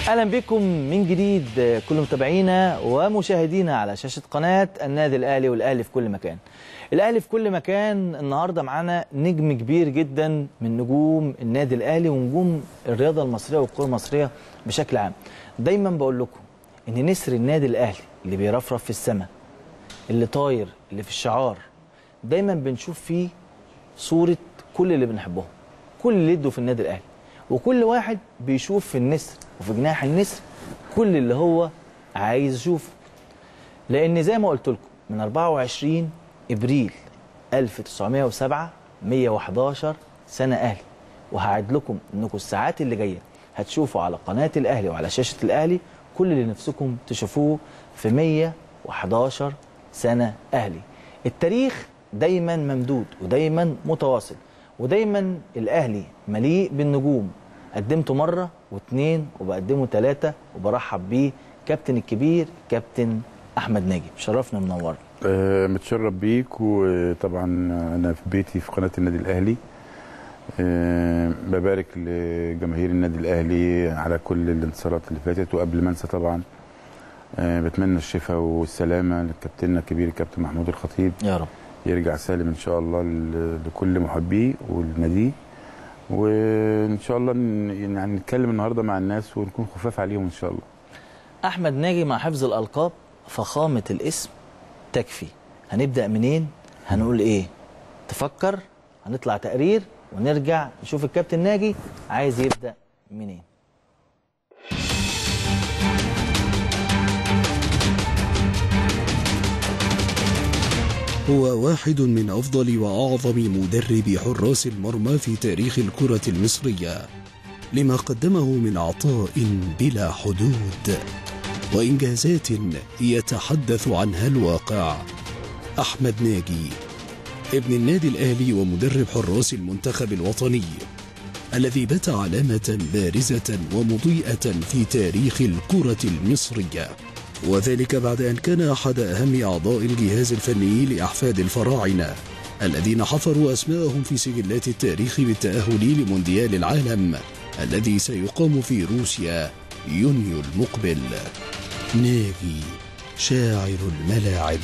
اهلا بكم من جديد كل متابعينا ومشاهدينا على شاشه قناه النادي الاهلي والاهلي في كل مكان. الاهلي في كل مكان النهارده معانا نجم كبير جدا من نجوم النادي الاهلي ونجوم الرياضه المصريه والكره المصريه بشكل عام. دايما بقول لكم ان نسر النادي الاهلي اللي بيرفرف في السماء اللي طاير اللي في الشعار دايما بنشوف فيه صوره كل اللي بنحبهم كل اللي يدوا في النادي الاهلي وكل واحد بيشوف في النسر وفي جناح النسر كل اللي هو عايز يشوفه لان زي ما قلت لكم من 24 ابريل 1907 111 سنه اهلي وهعد لكم انكم الساعات اللي جايه هتشوفوا على قناه الاهلي وعلى شاشه الاهلي كل اللي نفسكم تشوفوه في 111 سنه اهلي التاريخ دايما ممدود ودايما متواصل ودايما الاهلي مليء بالنجوم قدمته مره واثنين وبقدمه ثلاثه وبرحب بيه كابتن الكبير كابتن احمد ناجي شرفنا منورنا آه، متشرف بيك وطبعا انا في بيتي في قناه النادي الاهلي آه، ببارك لجماهير النادي الاهلي على كل الانتصارات اللي فاتت وقبل ما انسى طبعا آه، بتمنى الشفاء والسلامه لكابتننا الكبير الكابتن محمود الخطيب يا رب يرجع سالم ان شاء الله ل- لكل محبيه ولناديه وان شاء الله ن- يعني نتكلم النهارده مع الناس ونكون خفاف عليهم ان شاء الله احمد ناجي مع حفظ الالقاب فخامه الاسم تكفي هنبدا منين هنقول ايه تفكر هنطلع تقرير ونرجع نشوف الكابتن ناجي عايز يبدا منين هو واحد من أفضل وأعظم مدربي حراس المرمى في تاريخ الكرة المصرية لما قدمه من عطاء بلا حدود وإنجازات يتحدث عنها الواقع أحمد ناجي ابن النادي الأهلي ومدرب حراس المنتخب الوطني الذي بات علامة بارزة ومضيئة في تاريخ الكرة المصرية وذلك بعد أن كان أحد أهم أعضاء الجهاز الفني لأحفاد الفراعنة الذين حفروا أسماءهم في سجلات التاريخ بالتأهل لمونديال العالم الذي سيقام في روسيا يونيو المقبل ناجي شاعر الملاعب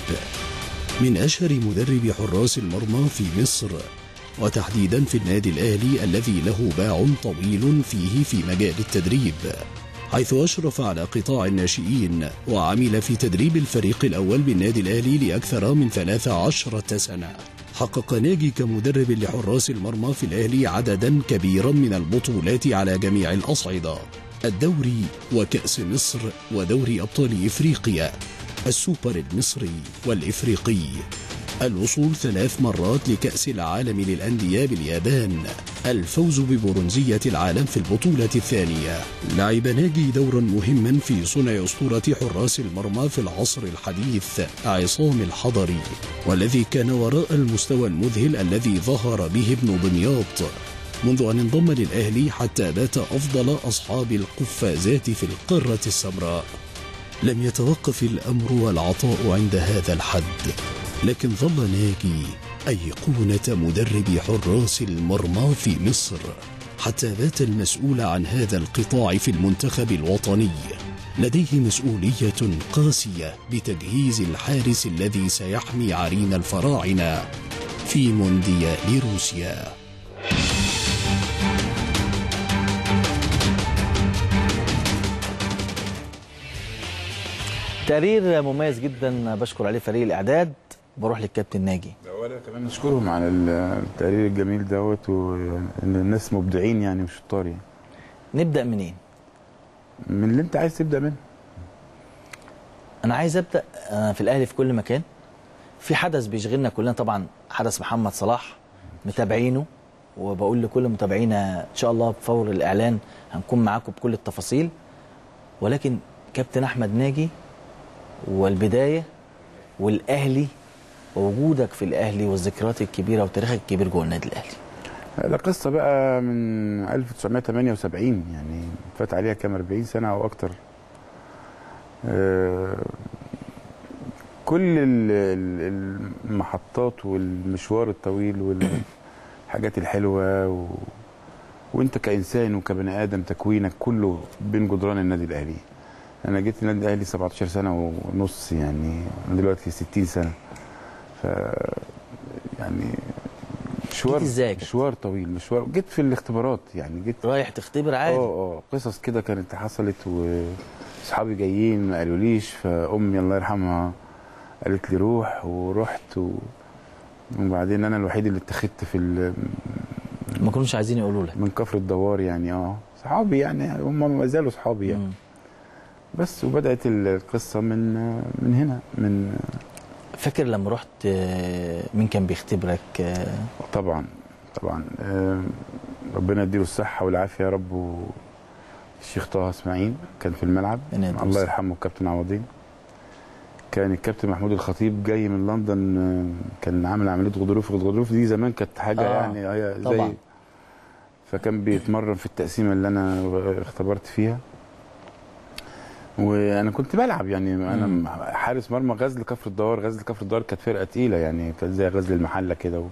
من أشهر مدربي حراس المرمى في مصر وتحديدا في النادي الأهلي الذي له باع طويل فيه في مجال التدريب حيث أشرف على قطاع الناشئين وعمل في تدريب الفريق الأول بالنادي الأهلي لأكثر من 13 سنة حقق ناجي كمدرب لحراس المرمى في الأهلي عددا كبيرا من البطولات على جميع الأصعدة الدوري وكأس مصر ودوري أبطال إفريقيا السوبر المصري والإفريقي الوصول ثلاث مرات لكأس العالم للأندية باليابان الفوز ببرونزية العالم في البطولة الثانية لعب ناجي دورا مهما في صنع أسطورة حراس المرمى في العصر الحديث عصام الحضري والذي كان وراء المستوى المذهل الذي ظهر به ابن دمياط منذ أن انضم للأهلي حتى بات أفضل أصحاب القفازات في القارة السمراء لم يتوقف الأمر والعطاء عند هذا الحد لكن ظل ناجي أيقونة مدرب حراس المرمى في مصر حتى بات المسؤول عن هذا القطاع في المنتخب الوطني لديه مسؤولية قاسية بتجهيز الحارس الذي سيحمي عرين الفراعنة في مونديال روسيا تقرير مميز جدا بشكر عليه فريق الاعداد بروح للكابتن ناجي اولا كمان نشكرهم على التقرير الجميل دوت وان الناس مبدعين يعني مش شطار يعني نبدا منين من اللي انت عايز تبدا منه انا عايز ابدا انا في الاهلي في كل مكان في حدث بيشغلنا كلنا طبعا حدث محمد صلاح متابعينه وبقول لكل متابعينا ان شاء الله بفور الاعلان هنكون معاكم بكل التفاصيل ولكن كابتن احمد ناجي والبدايه والاهلي ووجودك في الاهلي والذكريات الكبيره وتاريخك الكبير جوه النادي الاهلي ده قصه بقى من 1978 يعني فات عليها كام 40 سنه او اكتر آه، كل ال- ال- المحطات والمشوار الطويل والحاجات الحلوه و... وانت كانسان وكبني ادم تكوينك كله بين جدران النادي الاهلي انا جيت النادي الاهلي 17 سنه ونص يعني انا دلوقتي 60 سنه ف يعني مشوار جيت إزاي كده؟ مشوار طويل مشوار جيت في الاختبارات يعني جيت رايح تختبر عادي اه اه قصص كده كانت حصلت واصحابي جايين ما قالوليش فامي الله يرحمها قالت لي روح ورحت و... وبعدين انا الوحيد اللي اتخذت في ال... ما كانوش عايزين يقولوا لك من كفر الدوار يعني اه صحابي يعني هم ما زالوا صحابي يعني مم. بس وبدات القصه من من هنا من فاكر لما رحت آه، مين كان بيختبرك آه، طبعا طبعا آه، ربنا يديله الصحه والعافيه يا رب و- الشيخ طه اسماعيل كان في الملعب ربنا يديله الله الصحة. يرحمه الكابتن عوضين كان الكابتن محمود الخطيب جاي من لندن آه، كان عامل عمليه غضروف الغضروف دي زمان كانت حاجه آه، يعني هي زي طبعاً. فكان بيتمرن في التقسيمه اللي انا اختبرت فيها وانا كنت بلعب يعني انا مم. حارس مرمى غزل كفر الدوار غزل كفر الدوار كانت فرقه تقيله يعني كانت زي غزل المحله كده و...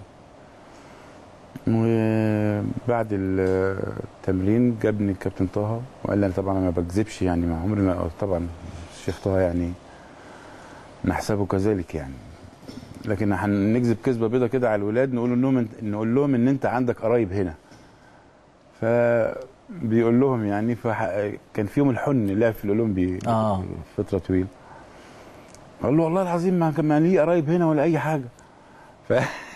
وبعد التمرين جابني الكابتن طه وقال لي انا طبعا أنا ما بكذبش يعني ما عمري ما طبعا الشيخ طه يعني نحسبه كذلك يعني لكن هنكذب كذبه بيضه كده على الولاد نقول لهم نقول لهم ان انت عندك قرايب هنا فبيقول لهم يعني فح... كان فيهم الحن لعب في الاولمبي آه. فتره طويله قال له والله العظيم ما كان ما لي قرايب هنا ولا اي حاجه ف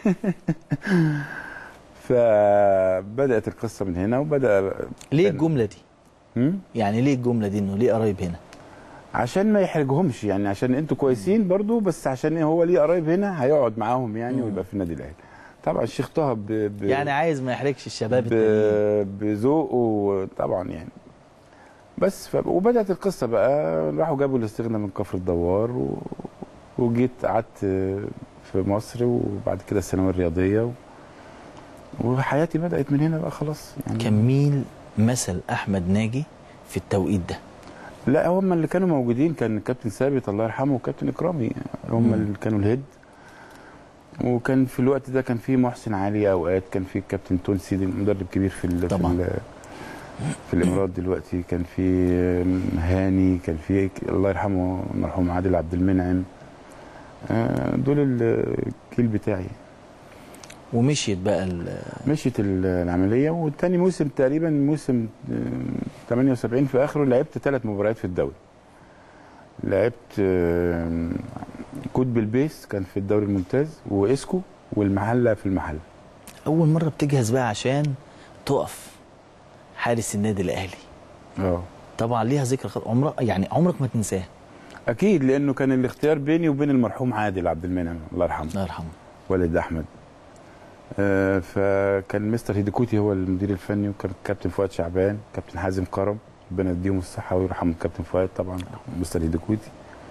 فبدات القصه من هنا وبدا ليه كان- الجمله دي هم؟ يعني ليه الجمله دي انه ليه قرايب هنا عشان ما يحرجهمش يعني عشان انتوا كويسين برضو بس عشان هو ليه قرايب هنا هيقعد معاهم يعني مم. ويبقى في النادي الاهلي طبعا الشيخ طه ب... ب... يعني عايز ما يحرجش الشباب التانيين ب... بذوقه طبعا يعني بس ف... وبدات القصه بقى راحوا جابوا الاستغنى من كفر الدوار و... وجيت قعدت في مصر وبعد كده الثانويه الرياضيه و... وحياتي بدات من هنا بقى خلاص يعني كان مين مثل احمد ناجي في التوقيت ده لا هم اللي كانوا موجودين كان الكابتن ثابت الله يرحمه والكابتن اكرامي هم مم. اللي كانوا الهيد وكان في الوقت ده كان في محسن علي اوقات كان في الكابتن تونسي ده مدرب كبير في ال طبعا. في, ال في الامارات دلوقتي كان في هاني كان في الله يرحمه المرحوم عادل عبد المنعم آه، دول الجيل بتاعي ومشيت بقى ال- مشيت ال- العمليه والتاني موسم تقريبا موسم آه، 78 في اخره لعبت ثلاث مباريات في الدوري لعبت آه، كود بالبيس كان في الدوري الممتاز واسكو والمحله في المحله اول مره بتجهز بقى عشان تقف حارس النادي الاهلي اه طبعا ليها ذكرى خ- عمرك يعني عمرك ما تنساها اكيد لانه كان الاختيار بيني وبين المرحوم عادل عبد المنعم الله يرحمه الله يرحمه والد احمد آه، فكان مستر هيديكوتي هو المدير الفني وكان كابتن فؤاد شعبان كابتن حازم كرم ربنا يديهم الصحه ويرحم الكابتن فؤاد طبعا مستر هيديكوتي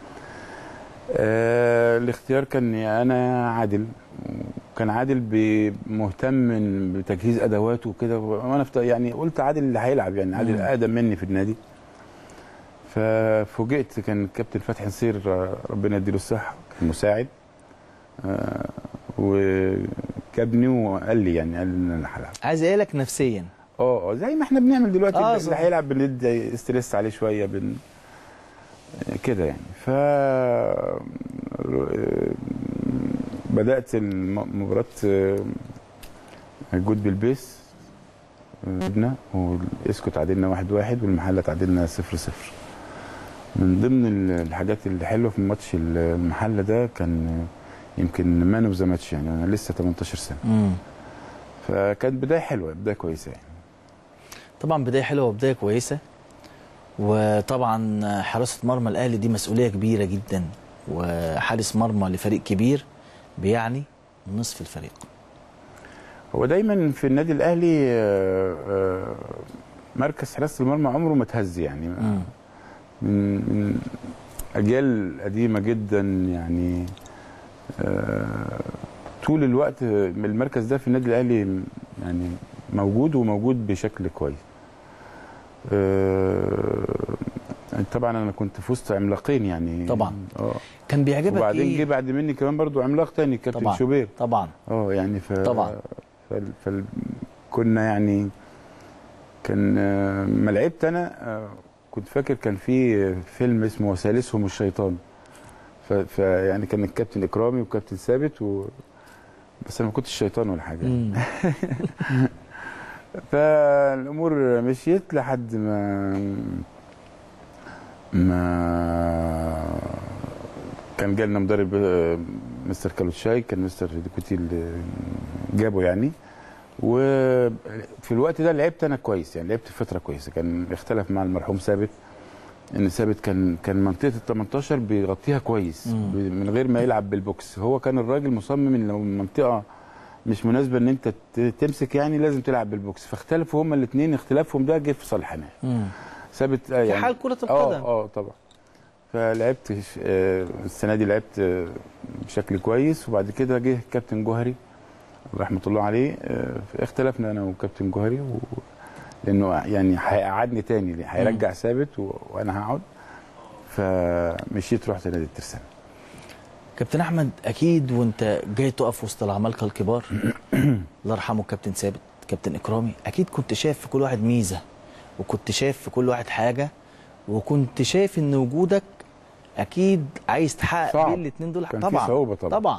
آه الاختيار كان انا عادل وكان عادل ب- مهتم بتجهيز ادواته وكده وانا فت- يعني قلت عادل اللي هيلعب يعني عادل مم. اقدم مني في النادي ففوجئت كان الكابتن فتحي نصير آه، ربنا يديله الصحه كان مساعد آه، وجابني وقال لي يعني قال لي ان انا هلعب عايز اقول لك نفسيا اه اه زي ما احنا بنعمل دلوقتي آه، اللي صح. هيلعب بندي ستريس عليه شويه بن كده يعني ف بدات الم- مباراه آه، جود بالبيس جبنا والاسكو تعادلنا واحد واحد والمحله تعادلنا صفر صفر من ضمن ال- الحاجات الحلوه في ماتش المحله ده كان يمكن مان اوف ذا ماتش يعني انا لسه 18 سنه مم. فكانت بدايه حلوه بدايه كويسه يعني طبعا بدايه حلوه وبدايه كويسه وطبعا حراسه مرمى الاهلي دي مسؤوليه كبيره جدا وحارس مرمى لفريق كبير بيعني نصف الفريق هو دايما في النادي الاهلي آه، آه، مركز حراسه المرمى عمره ما اتهز يعني مم. من من اجيال قديمه جدا يعني آه، طول الوقت المركز ده في النادي الاهلي يعني موجود وموجود بشكل كويس آه، طبعا انا كنت في وسط عملاقين يعني طبعا. اه كان بيعجبك وبعدين جه ايه بعد مني كمان برضو عملاق تاني كابتن طبعا. شوبير طبعا اه يعني ف طبعا. فال... فال... كنا يعني كان آه، ما لعبت انا آه، كنت فاكر كان في فيلم اسمه وسالسهم الشيطان ف- فيعني كان الكابتن اكرامي والكابتن ثابت و... بس انا ما كنتش شيطان ولا حاجه مم. فالامور مشيت لحد ما ما كان جالنا مدرب آه، مستر كالوتشاي كان مستر ديكوتي اللي جابه يعني وفي الوقت ده لعبت انا كويس يعني لعبت فتره كويسه كان اختلف مع المرحوم ثابت ان ثابت كان كان منطقه ال 18 بيغطيها كويس مم. ب- من غير ما يلعب بالبوكس هو كان الراجل مصمم ان لو المنطقه مش مناسبه ان انت ت- تمسك يعني لازم تلعب بالبوكس فاختلفوا هما الاثنين اختلافهم ده جه في صالح حماه مم. ثابت آه في يعني حال كرة اه القدم اه طبعا فلعبت ش- آه، السنه دي لعبت آه، بشكل كويس وبعد كده جه كابتن جوهري رحمه الله عليه آه، اختلفنا انا وكابتن جوهري و... لانه يعني هيقعدني تاني هيرجع ثابت و... وانا هقعد فمشيت رحت نادي الترسانه كابتن احمد اكيد وانت جاي تقف وسط العمالقه الكبار الله يرحمه كابتن ثابت كابتن اكرامي اكيد كنت شايف في كل واحد ميزه وكنت شايف في كل واحد حاجه وكنت شايف ان وجودك اكيد عايز تحقق صعب. بين الاثنين دول كان في طبعا صعوبة طبعا. طبعا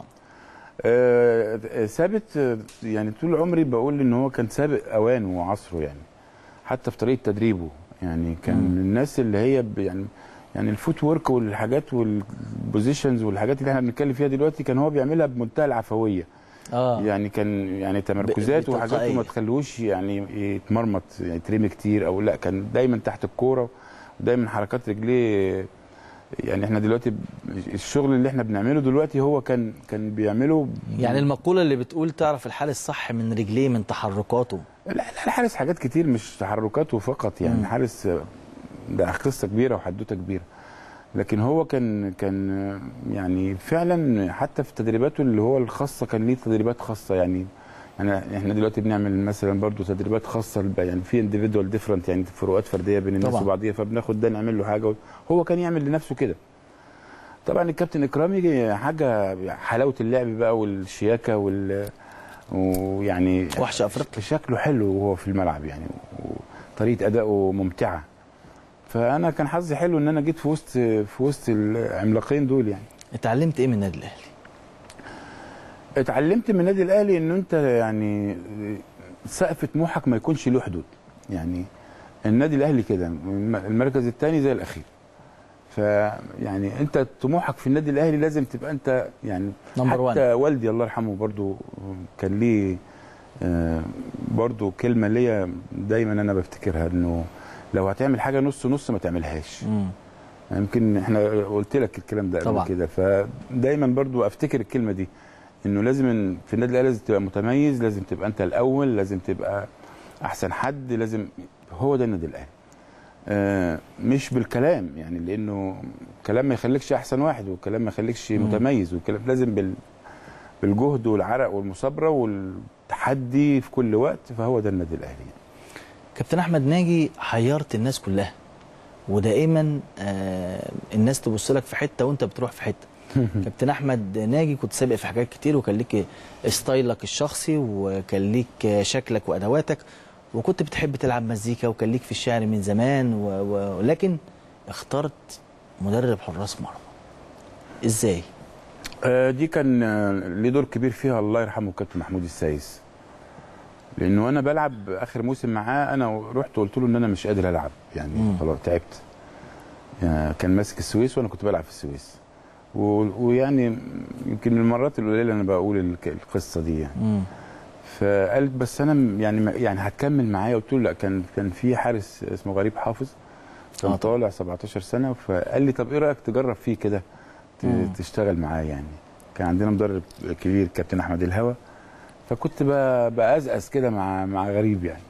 آه، آه، ثابت آه، يعني طول عمري بقول ان هو كان سابق اوانه وعصره يعني حتى في طريقه تدريبه يعني كان مم. من الناس اللي هي ب- يعني يعني الفوت ورك والحاجات والبوزيشنز والحاجات اللي احنا بنتكلم فيها دلوقتي كان هو بيعملها بمنتهى العفويه اه يعني كان يعني تمركزات وحاجاته بتلقائية. ما تخلوهوش يعني يتمرمط يعني يترمي كتير او لا كان دايما تحت الكوره ودايما حركات رجليه يعني احنا دلوقتي ب- الشغل اللي احنا بنعمله دلوقتي هو كان كان بيعمله ب- يعني المقوله اللي بتقول تعرف الحال الصح من رجليه من تحركاته لا لا الحارس حاجات كتير مش تحركاته فقط يعني مم. حارس ده قصه كبيره وحدوته كبيره لكن هو كان كان يعني فعلا حتى في تدريباته اللي هو الخاصه كان ليه تدريبات خاصه يعني يعني احنا دلوقتي بنعمل مثلا برضو تدريبات خاصه لب- يعني في انديفيدوال ديفرنت يعني فروقات فرديه بين الناس طبعا. وبعضيها فبناخد ده نعمل له حاجه هو كان يعمل لنفسه كده طبعا الكابتن اكرامي حاجه حلاوه اللعب بقى والشياكه وال ويعني وحش أفريقيا. شكله حلو وهو في الملعب يعني وطريقه ادائه ممتعه فانا كان حظي حلو ان انا جيت في وسط في وسط العملاقين دول يعني اتعلمت ايه من النادي الاهلي اتعلمت من النادي الاهلي ان انت يعني سقف طموحك ما يكونش له حدود يعني النادي الاهلي كده المركز الثاني زي الاخير فيعني انت طموحك في النادي الاهلي لازم تبقى انت يعني نمبر حتى والدي الله يرحمه برضو كان ليه آه، برضو كلمه ليا دايما انا بفتكرها انه لو هتعمل حاجه نص نص ما تعملهاش مم. يمكن احنا قلت لك الكلام ده طبعا. قبل كده فدايما برضو افتكر الكلمه دي انه لازم إن- في النادي الاهلي لازم تبقى متميز لازم تبقى انت الاول لازم تبقى احسن حد لازم هو ده النادي الاهلي آه مش بالكلام يعني لانه كلام ما يخليكش احسن واحد والكلام ما يخليكش مم. متميز والكلام لازم بال بالجهد والعرق والمثابره والتحدي في كل وقت فهو ده النادي الاهلي كابتن احمد ناجي حيرت الناس كلها ودائما آه الناس تبص لك في حته وانت بتروح في حته كابتن احمد ناجي كنت سابق في حاجات كتير وكان ليك ستايلك الشخصي وكان ليك شكلك وادواتك وكنت بتحب تلعب مزيكا وكان ليك في الشعر من زمان و... و... ولكن اخترت مدرب حراس مرمى ازاي آه، دي كان آه، ليه دور كبير فيها الله يرحمه كابتن محمود السايس لانه انا بلعب اخر موسم معاه انا رحت قلت له ان انا مش قادر العب يعني مم. خلاص تعبت يعني كان ماسك السويس وانا كنت بلعب في السويس و- ويعني يمكن من المرات القليله انا بقول الك- القصه دي يعني مم. فقال بس انا م- يعني ما- يعني هتكمل معايا قلت له لا كان كان في حارس اسمه غريب حافظ كان آه طبعا. طالع 17 سنه فقال لي طب ايه رايك تجرب فيه كده ت- مم. تشتغل معاه يعني كان عندنا مدرب كبير كابتن احمد الهوى فكنت ب- بأزأز كده مع مع غريب يعني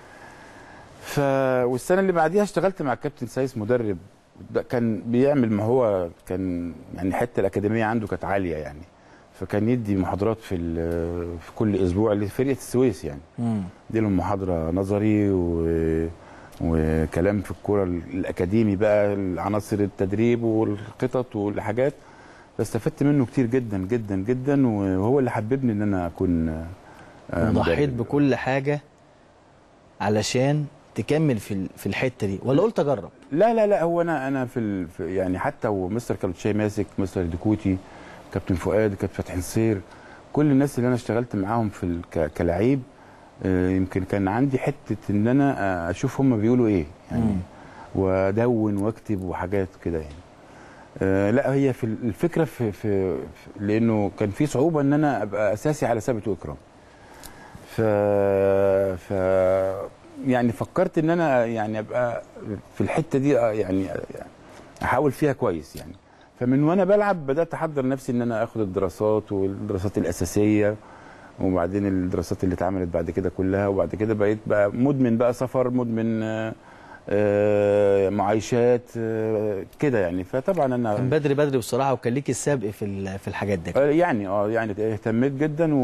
ف والسنه اللي بعديها اشتغلت مع الكابتن سايس مدرب ده كان بيعمل ما هو كان يعني الحته الاكاديميه عنده كانت عاليه يعني فكان يدي محاضرات في ال- في كل اسبوع لفرقه السويس يعني مم. دي لهم محاضره نظري و... وكلام في الكوره الاكاديمي بقى عناصر التدريب والخطط والحاجات فاستفدت منه كتير جدا جدا جدا وهو اللي حببني ان انا اكون آه، وضحيت مدرب. بكل حاجه علشان تكمل في ال- في الحته دي ولا قلت اجرب لا لا لا هو انا انا في, ال... في يعني حتى ومستر كالوتشاي ماسك مستر ديكوتي كابتن فؤاد كابتن فتحي نصير كل الناس اللي انا اشتغلت معاهم في ال... ك... كلاعب آه، يمكن كان عندي حته ان انا آه، اشوف هم بيقولوا ايه يعني مم. وادون واكتب وحاجات كده يعني آه، لا هي في ال- الفكره في, في في- لانه كان في صعوبه ان انا ابقى اساسي على ثابت واكرام ف ف يعني فكرت ان انا يعني ابقى في الحته دي آه، يعني احاول فيها كويس يعني فمن وانا بلعب بدات احضر نفسي ان انا اخد الدراسات والدراسات الاساسيه وبعدين الدراسات اللي اتعملت بعد كده كلها وبعد كده بقيت بقى مدمن بقى سفر مدمن آه، آه، معايشات آه، كده يعني فطبعا كان انا بدري بدري بصراحه وكان ليك السبق في ال- في الحاجات دي آه، يعني اه يعني اهتميت جدا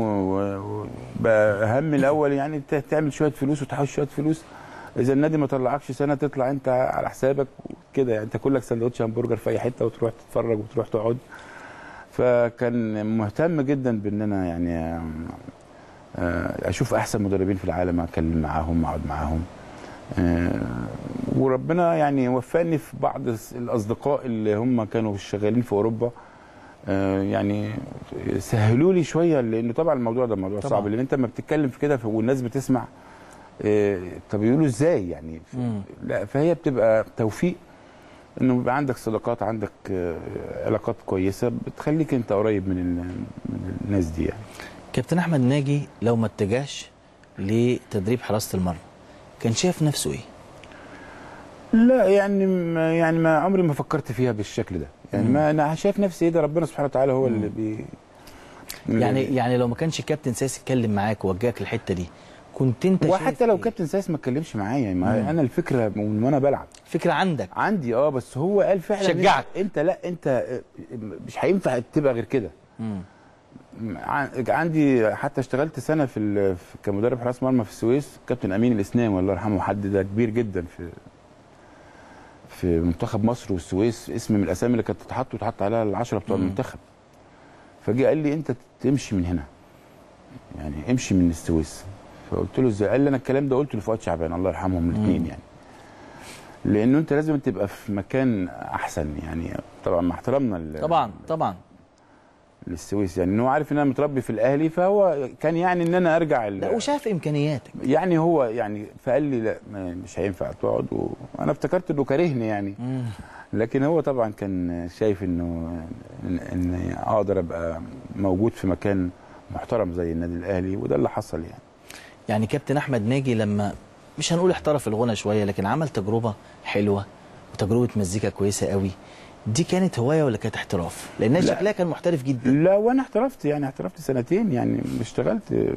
وبقى اهم الاول يعني ت- تعمل شويه فلوس وتحوش شويه فلوس اذا النادي ما طلعكش سنه تطلع انت على حسابك كده يعني تاكل لك سندوتش همبرجر في اي حته وتروح تتفرج وتروح تقعد فكان مهتم جدا بان انا يعني آم، آه، اشوف احسن مدربين في العالم اتكلم معاهم اقعد معاهم آه، وربنا يعني وفقني في بعض الاصدقاء اللي هم كانوا شغالين في اوروبا آه، يعني سهلوا لي شويه لان طبعا الموضوع ده موضوع طبعاً. صعب لان انت لما بتتكلم في كده ف- والناس بتسمع آه، طب يقولوا ازاي يعني ف- مم. لا فهي بتبقى توفيق انه بيبقى عندك صداقات عندك آه، علاقات كويسه بتخليك انت قريب من ال- من الناس دي يعني كابتن احمد ناجي لو ما اتجهش لتدريب حراسه المرمى كان شايف نفسه ايه لا يعني ما يعني ما عمري ما فكرت فيها بالشكل ده يعني مم. ما انا شايف نفسي ايه ده ربنا سبحانه وتعالى هو اللي بي يعني يعني لو ما كانش كابتن ساسي اتكلم معاك ووجهك الحته دي كنت انت شايف وحتى لو إيه؟ كابتن سايس ما اتكلمش معايا ما مم. انا الفكره من وانا بلعب فكره عندك عندي اه بس هو قال فعلا شجعك. انت, انت لا انت مش هينفع تبقى غير كده مم. ع- عندي حتى اشتغلت سنه في, ال- في كمدرب حراس مرمى في السويس كابتن امين الاسنام الله يرحمه حد ده كبير جدا في في منتخب مصر والسويس اسم من الاسامي اللي كانت تتحط وتحط عليها العشره بتوع مم. المنتخب فجه قال لي انت تمشي من هنا يعني امشي من السويس فقلت له ازاي قال لي انا الكلام ده قلته لفؤاد شعبان الله يرحمهم الاثنين مم. يعني لانه انت لازم تبقى في مكان احسن يعني طبعا مع احترامنا ل- طبعا طبعا للسويس يعني ان هو عارف ان انا متربي في الاهلي فهو كان يعني ان انا ارجع ال- لا وشاف امكانياتك يعني هو يعني فقال لي لا ما- مش هينفع تقعد وانا افتكرت انه كارهني يعني مم. لكن هو طبعا كان شايف انه ان, إن اقدر ابقى موجود في مكان محترم زي النادي الاهلي وده اللي حصل يعني يعني كابتن احمد ناجي لما مش هنقول احترف الغنى شويه لكن عمل تجربه حلوه وتجربه مزيكا كويسه قوي دي كانت هوايه ولا كانت احتراف لانها لا. شكلها كان محترف جدا لا وانا احترفت يعني احترفت سنتين يعني اشتغلت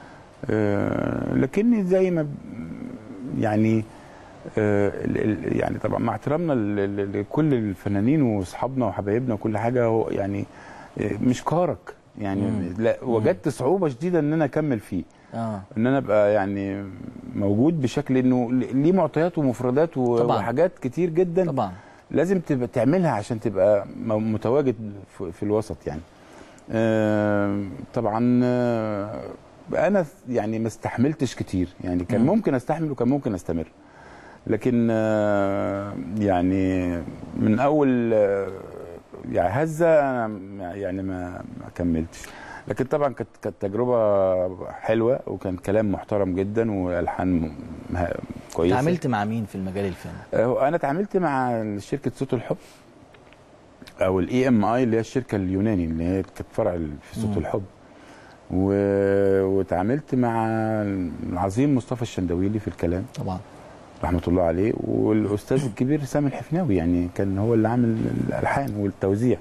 آه، لكني زي ما ب- يعني آه، ال- ال- يعني طبعا مع احترامنا ل- ل- لكل الفنانين واصحابنا وحبايبنا وكل حاجه هو يعني آه، مش كارك يعني مم. لا وجدت صعوبه شديده ان انا اكمل فيه اه ان انا ابقى يعني موجود بشكل انه ليه معطيات ومفردات و- طبعاً. وحاجات كتير جدا طبعا لازم تبقى تعملها عشان تبقى م- متواجد في- في الوسط يعني آم، طبعا آه، انا يعني ما استحملتش كتير يعني كان مم. ممكن استحمل وكان ممكن استمر لكن آه، يعني من اول آه، يعني هزه انا يعني ما ما كملتش لكن طبعا كانت كانت تجربه حلوه وكان كلام محترم جدا والحان م- مه- كويسه اتعاملت مع مين في المجال الفني آه، انا اتعاملت مع شركه صوت الحب او الاي ام اي اللي هي الشركه اليوناني اللي هي كانت فرع في صوت مم. الحب و... واتعاملت مع العظيم مصطفى الشندويلي في الكلام طبعا رحمه الله عليه والاستاذ الكبير سامي الحفناوي يعني كان هو اللي عامل الالحان والتوزيع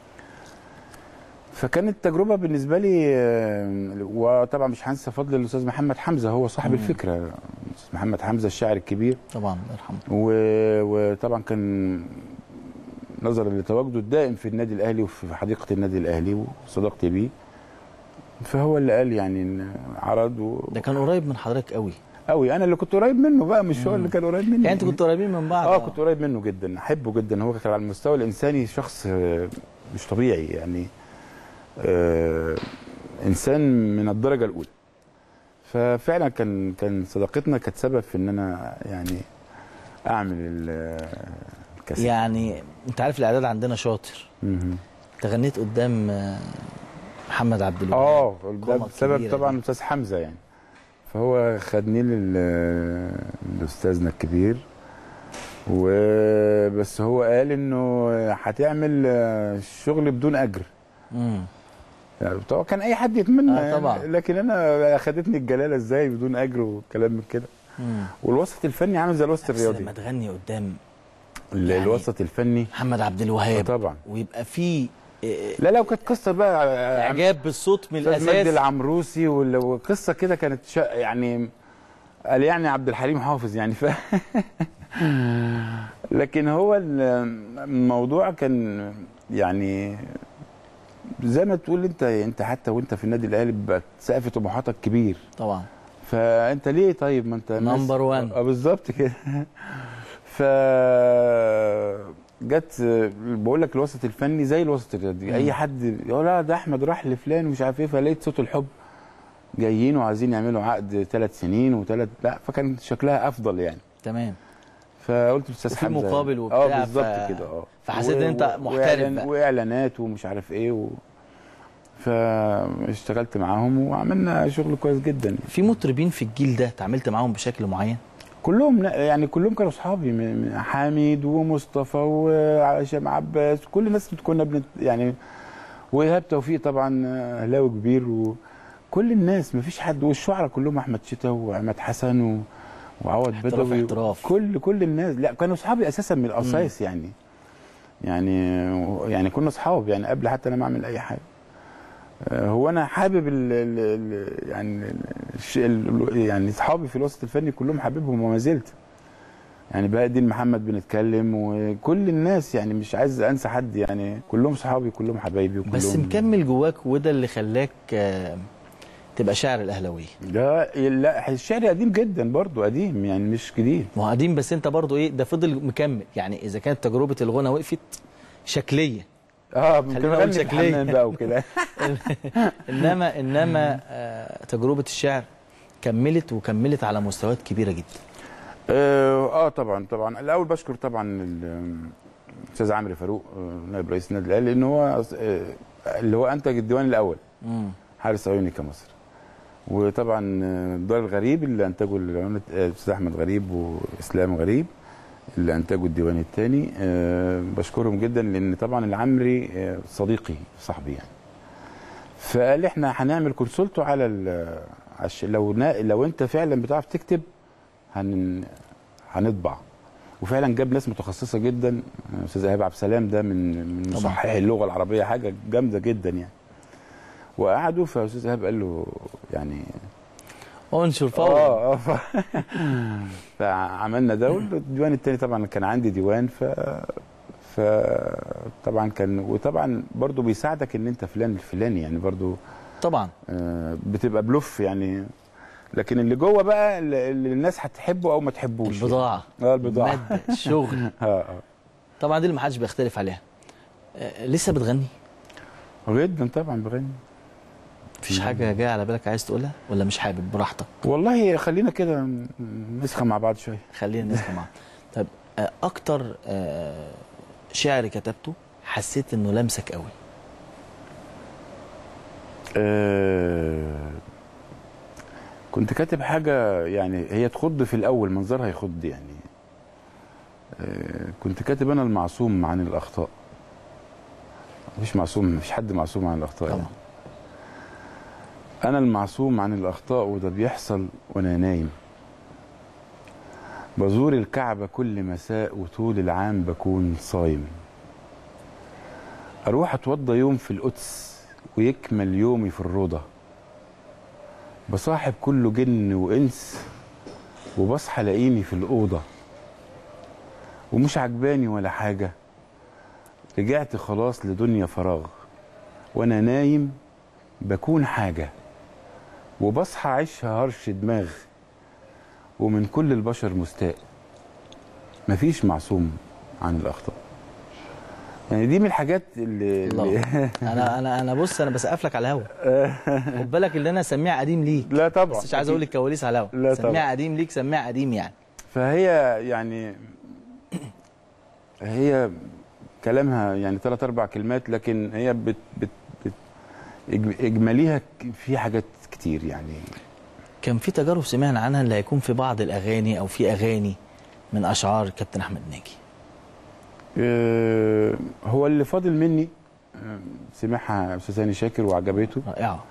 فكانت تجربه بالنسبه لي آه، وطبعا مش هنسى فضل الاستاذ محمد حمزه هو صاحب مم. الفكره الاستاذ محمد حمزه الشاعر الكبير طبعا الله يرحمه و- وطبعا كان نظرا لتواجده الدائم في النادي الاهلي وفي حديقه النادي الاهلي وصداقتي بيه فهو اللي قال يعني ان عرض و... ده كان قريب من حضرتك قوي قوي انا اللي كنت قريب منه بقى مش هو مم. اللي كان قريب مني يعني انتوا كنتوا قريبين من بعض اه كنت قريب منه جدا احبه جدا هو كان على المستوى الانساني شخص آه، مش طبيعي يعني آه انسان من الدرجه الاولى ففعلا كان كان صداقتنا كانت سبب في ان انا يعني اعمل ال- الكاسيت يعني انت عارف الاعداد عندنا شاطر مهم. انت غنيت قدام آه، محمد عبد الوهاب اه ده قامة بسبب كبيرة طبعا دي. الاستاذ حمزه يعني فهو خدني لل- لاستاذنا الكبير وبس هو قال انه هتعمل الشغل بدون اجر مم. يعني طبعا كان اي حد يتمنى آه، طبعا. يعني لكن انا اخدتني الجلاله ازاي بدون اجر وكلام من كده مم. والوسط الفني عامل زي الوسط بس الرياضي لما تغني قدام ال- يعني الوسط الفني محمد عبد آه، الوهاب طبعا ويبقى في آه، لا لو كانت قصه بقى اعجاب بالصوت من استاذ مجدي الاساس العمروسي وال- وقصه كده كانت شا يعني قال يعني عبد الحليم حافظ يعني ف لكن هو ال- الموضوع كان يعني زي ما تقول انت انت حتى وانت في النادي الاهلي بقى سقف طموحاتك كبير طبعا فانت ليه طيب ما انت الناس- Number one. اه بالظبط كده ف جت بقول لك الوسط الفني زي الوسط الرياضي مم. اي حد يقول لا ده احمد راح لفلان ومش عارف ايه فلقيت صوت الحب جايين وعايزين يعملوا عقد ثلاث سنين وثلاث لا فكان شكلها افضل يعني تمام فقلت الاستاذ وفي حمزه مقابل اه وبتاع، بالظبط ف- كده اه فحسيت و- ان انت و- محترف وإعلان- بقى. واعلانات ومش عارف ايه و... فاشتغلت معاهم وعملنا شغل كويس جدا يعني. في مطربين في الجيل ده اتعاملت معاهم بشكل معين كلهم لا- يعني كلهم كانوا اصحابي م- م- حامد ومصطفى وهشام عباس كل الناس كنا بنت يعني وايهاب توفيق طبعا اهلاوي كبير وكل الناس مفيش حد والشعراء كلهم احمد شتا وعماد حسن و... وعوض احتراف بدوي احتراف. كل كل الناس لا كانوا اصحابي اساسا من الاساس يعني يعني يعني كنا اصحاب يعني قبل حتى انا ما اعمل اي حاجه آه، هو انا حابب ال ال ال يعني الش- ال يعني اصحابي في الوسط الفني كلهم حاببهم وما زلت يعني بقى دين محمد بنتكلم وكل الناس يعني مش عايز انسى حد يعني كلهم صحابي كلهم حبايبي وكلهم بس مكمل جواك وده اللي خلاك آه، تبقى شاعر الاهلاويه لا لا الشعر قديم جدا برضو قديم يعني مش جديد ما هو قديم بس انت برضو ايه ده فضل مكمل يعني اذا كانت تجربه الغنى وقفت شكليه اه ممكن خلينا نقول اغني في شكلية. الحمام بقى وكده انما انما آه، تجربه الشعر كملت وكملت على مستويات كبيره جدا اه آه، طبعا طبعا الاول بشكر طبعا ال- الاستاذ عمرو فاروق آه، نائب رئيس النادي الاهلي لان هو آه، اللي هو انتج الديوان الاول مم. حارس عيوني كمصر وطبعا آه، الدار الغريب اللي انتجه العملة- آه، الاستاذ احمد غريب واسلام غريب اللي انتجوا الديوان الثاني بشكرهم جدا لان طبعا العمري آه، صديقي صاحبي يعني فقال احنا هنعمل كونسولته على ال- عش لو نا لو انت فعلا بتعرف تكتب هن هنطبع وفعلا جاب ناس متخصصه جدا استاذ ايهاب عبد السلام ده من من طبعا. مصححي اللغه العربيه حاجه جامده جدا يعني وقعدوا فاستاذ ايهاب قال له يعني انشر فورا اه اه ف... فعملنا ده والديوان التاني طبعا كان عندي ديوان ف فطبعا كان وطبعا برضو بيساعدك ان انت فلان الفلاني يعني برضو طبعا آه، بتبقى بلف يعني لكن اللي جوه بقى اللي اللي الناس هتحبه او ما تحبوش البضاعه اه البضاعه المادة، الشغل اه اه طبعا دي اللي محدش بيختلف عليها آه، لسه بتغني جدا طبعا بغني مفيش حاجه جايه على بالك عايز تقولها ولا مش حابب براحتك والله خلينا كده ن- نسخن مع بعض شويه خلينا نسمع معاك طيب آه، اكتر آه، شعر كتبته حسيت انه لمسك قوي آه كنت كاتب حاجة يعني هي تخض في الأول منظرها يخض يعني آه كنت كاتب أنا المعصوم عن الأخطاء مفيش معصوم مفيش حد معصوم عن الأخطاء طبعا يعني. أنا المعصوم عن الأخطاء وده بيحصل وأنا نايم بزور الكعبة كل مساء وطول العام بكون صايم أروح أتوضى يوم في القدس ويكمل يومي في الروضة بصاحب كله جن وإنس وبصحى لاقيني في الأوضة ومش عجباني ولا حاجة رجعت خلاص لدنيا فراغ وأنا نايم بكون حاجة وبصحى عيشها هرش دماغ ومن كل البشر مستاء مفيش معصوم عن الأخطاء يعني دي من الحاجات اللي, اللي الله انا انا انا بص انا بسقف لك على الهوا خد بالك اللي انا سميع قديم ليك لا طبعا بس مش عايز اقول الكواليس على لا الهوا طبعا. سميع قديم ليك سميع قديم يعني فهي يعني هي كلامها يعني ثلاث اربع كلمات لكن هي بت بت بت إج- اجماليها ك- في حاجات كتير يعني كان في تجارب سمعنا عنها اللي هيكون في بعض الاغاني او في اغاني من اشعار كابتن احمد ناجي آه، هو اللي فاضل مني آه، سمعها استاذ هاني شاكر وعجبته رائعه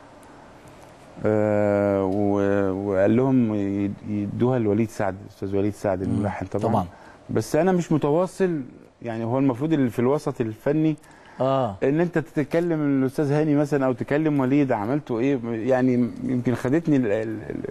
آه، و- وقال لهم يد- يدوها لوليد سعد استاذ وليد سعد الملحن طبعا, طبعا بس انا مش متواصل يعني هو المفروض اللي في الوسط الفني اه ان انت تتكلم الاستاذ هاني مثلا او تكلم وليد عملته ايه يعني يمكن خدتني ال ال ال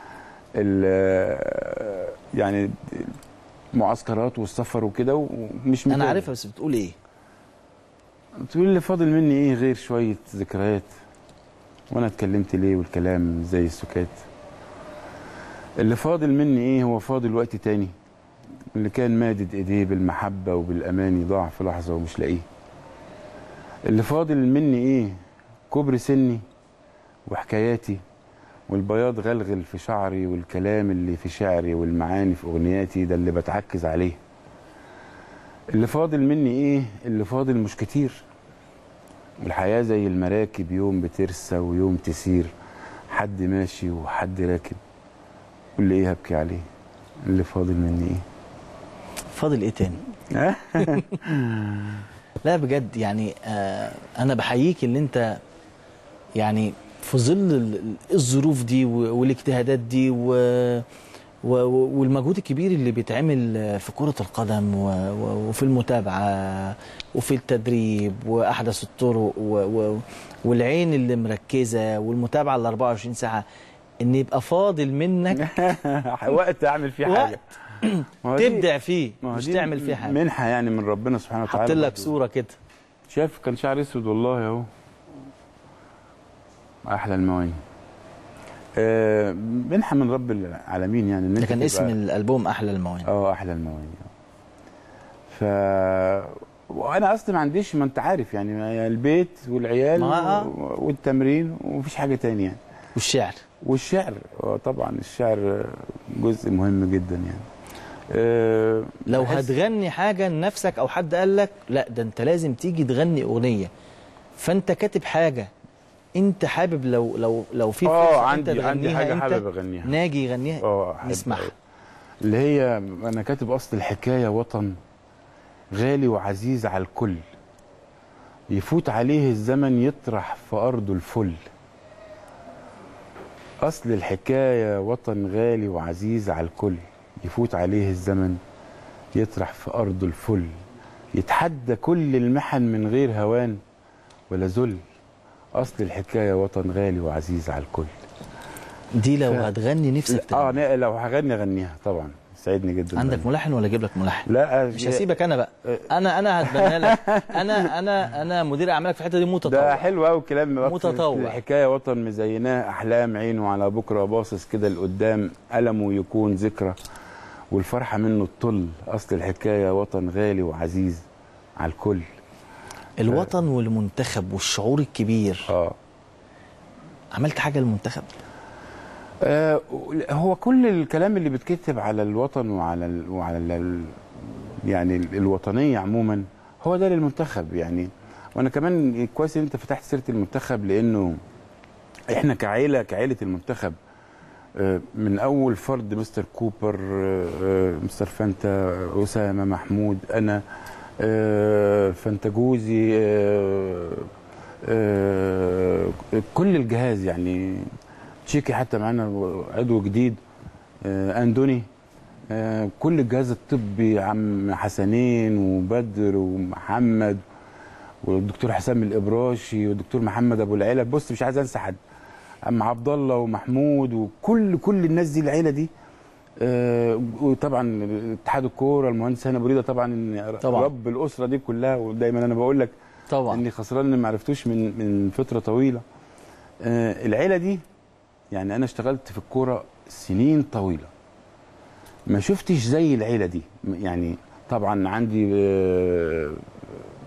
ال يعني المعسكرات والسفر وكده ومش انا متابع. عارفها بس بتقول ايه تقول لي فاضل مني ايه غير شويه ذكريات وانا اتكلمت ليه والكلام زي السكات اللي فاضل مني ايه هو فاضل وقت تاني اللي كان مادد ايديه بالمحبه وبالاماني ضاع في لحظه ومش لاقيه اللي فاضل مني ايه كبر سني وحكاياتي والبياض غلغل في شعري والكلام اللي في شعري والمعاني في اغنياتي ده اللي بتعكز عليه اللي فاضل مني ايه اللي فاضل مش كتير والحياة زي المراكب يوم بترسى ويوم تسير حد ماشي وحد راكب واللي ايه هبكي عليه اللي فاضل مني ايه فاضل ايه تاني ها؟ لا بجد يعني آه انا بحييك ان انت يعني في ظل ال- ال- الظروف دي و- والاجتهادات دي و و- و- والمجهود الكبير اللي بيتعمل في كرة القدم و- و- وفي المتابعة وفي التدريب وأحدث الطرق و- و- والعين اللي مركزة والمتابعة ال 24 ساعة إن يبقى فاضل منك وقت اعمل فيه حاجة وقت ما هو دي- تبدع فيه ما هو مش دي تعمل فيه حاجة منحة يعني من ربنا سبحانه وتعالى حط لك برضو. صورة كده شايف كان شعر اسود والله اهو احلى المواني آه منحة من رب العالمين يعني ان ده انت كان تبقى- اسم الألبوم أحلى المواني اه احلى المواني ف وانا اصلا ما عنديش ما انت عارف يعني البيت والعيال ما- آه. و- والتمرين ومفيش حاجه تانية يعني والشعر والشعر آه، طبعا الشعر جزء مهم جدا يعني آه، لو بحس- هتغني حاجة لنفسك أو حد قال لك لا ده أنت لازم تيجي تغني أغنية فأنت كاتب حاجة أنت حابب لو لو لو في اه فرصة عندي أنت عندي تغنيها حاجه أنت حابب اغنيها ناجي يغنيها اه أحب نسمعها أوي. اللي هي انا كاتب اصل الحكايه وطن غالي وعزيز على الكل يفوت عليه الزمن يطرح في ارضه الفل اصل الحكايه وطن غالي وعزيز على الكل يفوت عليه الزمن يطرح في ارضه الفل يتحدى كل المحن من غير هوان ولا ذل اصل الحكايه وطن غالي وعزيز على الكل دي لو ف- هتغني نفسك اه تغني. نا- لو هغني اغنيها طبعا سعدني جدا عندك ملحن ولا أجيب لك ملحن لا مش هسيبك أنا بقى أنا أنا هتبنى لك أنا أنا أنا مدير أعمالك في الحتة دي ده متطوع حلو قوي الكلام متطوع. الحكايه وطن مزيناه احلام عينه على بكره باصص كده لقدام المه يكون ذكرى والفرحه منه الطل اصل الحكايه وطن غالي وعزيز على الكل الوطن والمنتخب والشعور الكبير اه عملت حاجة للمنتخب آه، هو كل الكلام اللي بيتكتب على الوطن وعلى ال وعلى ال يعني ال- الوطنيه عموما هو ده للمنتخب يعني وانا كمان كويس ان انت فتحت سيره المنتخب لانه احنا كعيله كعيله المنتخب آه، من اول فرد مستر كوبر آه، آه، مستر فانتا اسامه محمود انا آه، فانتاجوزي آه، آه، كل الجهاز يعني تشيكي حتى معانا عضو جديد آه، اندوني آه، كل الجهاز الطبي عم حسنين وبدر ومحمد والدكتور حسام الابراشي والدكتور محمد ابو العيله بص مش عايز انسى حد عم عبد الله ومحمود وكل كل الناس دي العيله دي آه، وطبعا اتحاد الكوره المهندس هاني ابو ريده طبعا طبعا. رب الاسره دي كلها ودايما انا بقول لك طبعا اني خسران اني ما عرفتوش من من فتره طويله آه العيله دي يعني انا اشتغلت في الكوره سنين طويله ما شفتش زي العيله دي يعني طبعا عندي آه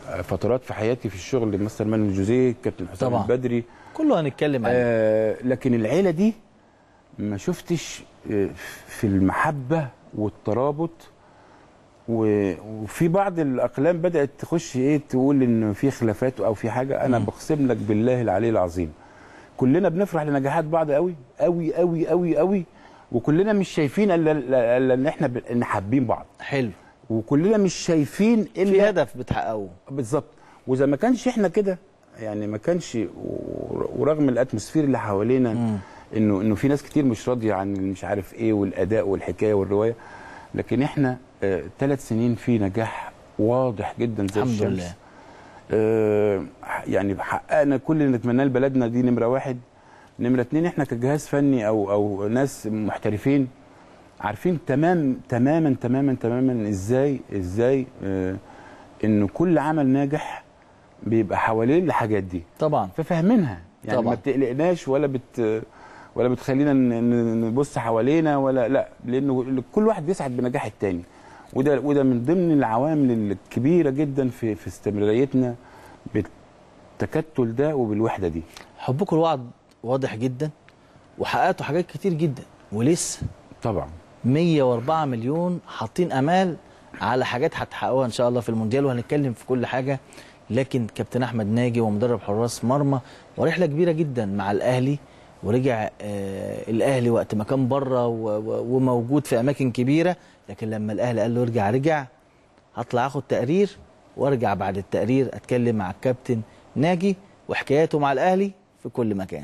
فترات في حياتي في الشغل مستر مانويل جوزيه كابتن حسام طبعا. البدري كله هنتكلم عليه آه لكن العيله دي ما شفتش آه، في المحبه والترابط و- وفي بعض الاقلام بدات تخش ايه تقول ان في خلافات او في حاجه انا مم. بقسم لك بالله العلي العظيم كلنا بنفرح لنجاحات بعض قوي قوي قوي قوي قوي وكلنا مش شايفين الا الا إلا ان احنا ب- ان حابين بعض حلو وكلنا مش شايفين في الا هدف بتحققوه بالظبط واذا ما كانش احنا كده يعني ما كانش و- ورغم الاتموسفير اللي حوالينا مم. انه انه في ناس كتير مش راضيه عن مش عارف ايه والاداء والحكايه والروايه لكن احنا ثلاث سنين في نجاح واضح جدا زي الحمد الشمس لله. آه يعني حققنا كل اللي نتمناه لبلدنا دي نمره واحد نمره اتنين احنا كجهاز فني او او ناس محترفين عارفين تمام تماما تماما تماما ازاي ازاي آه انه كل عمل ناجح بيبقى حوالين الحاجات دي طبعا ففاهمينها يعني طبعا. ما بتقلقناش ولا بت ولا بتخلينا ن- ن- نبص حوالينا ولا لا لانه كل واحد بيسعد بنجاح التاني وده وده من ضمن العوامل الكبيره جدا في في استمراريتنا بالتكتل ده وبالوحده دي حبكم الوعد واضح جدا وحققتوا حاجات كتير جدا ولسه طبعا 104 مليون حاطين امال على حاجات هتحققوها ان شاء الله في المونديال وهنتكلم في كل حاجه لكن كابتن احمد ناجي ومدرب حراس مرمى ورحله كبيره جدا مع الاهلي ورجع آه الاهلي وقت ما كان بره و- و- وموجود في اماكن كبيره لكن لما الاهلي قال له ارجع رجع هطلع اخد تقرير وارجع بعد التقرير اتكلم مع الكابتن ناجي وحكاياته مع الاهلي في كل مكان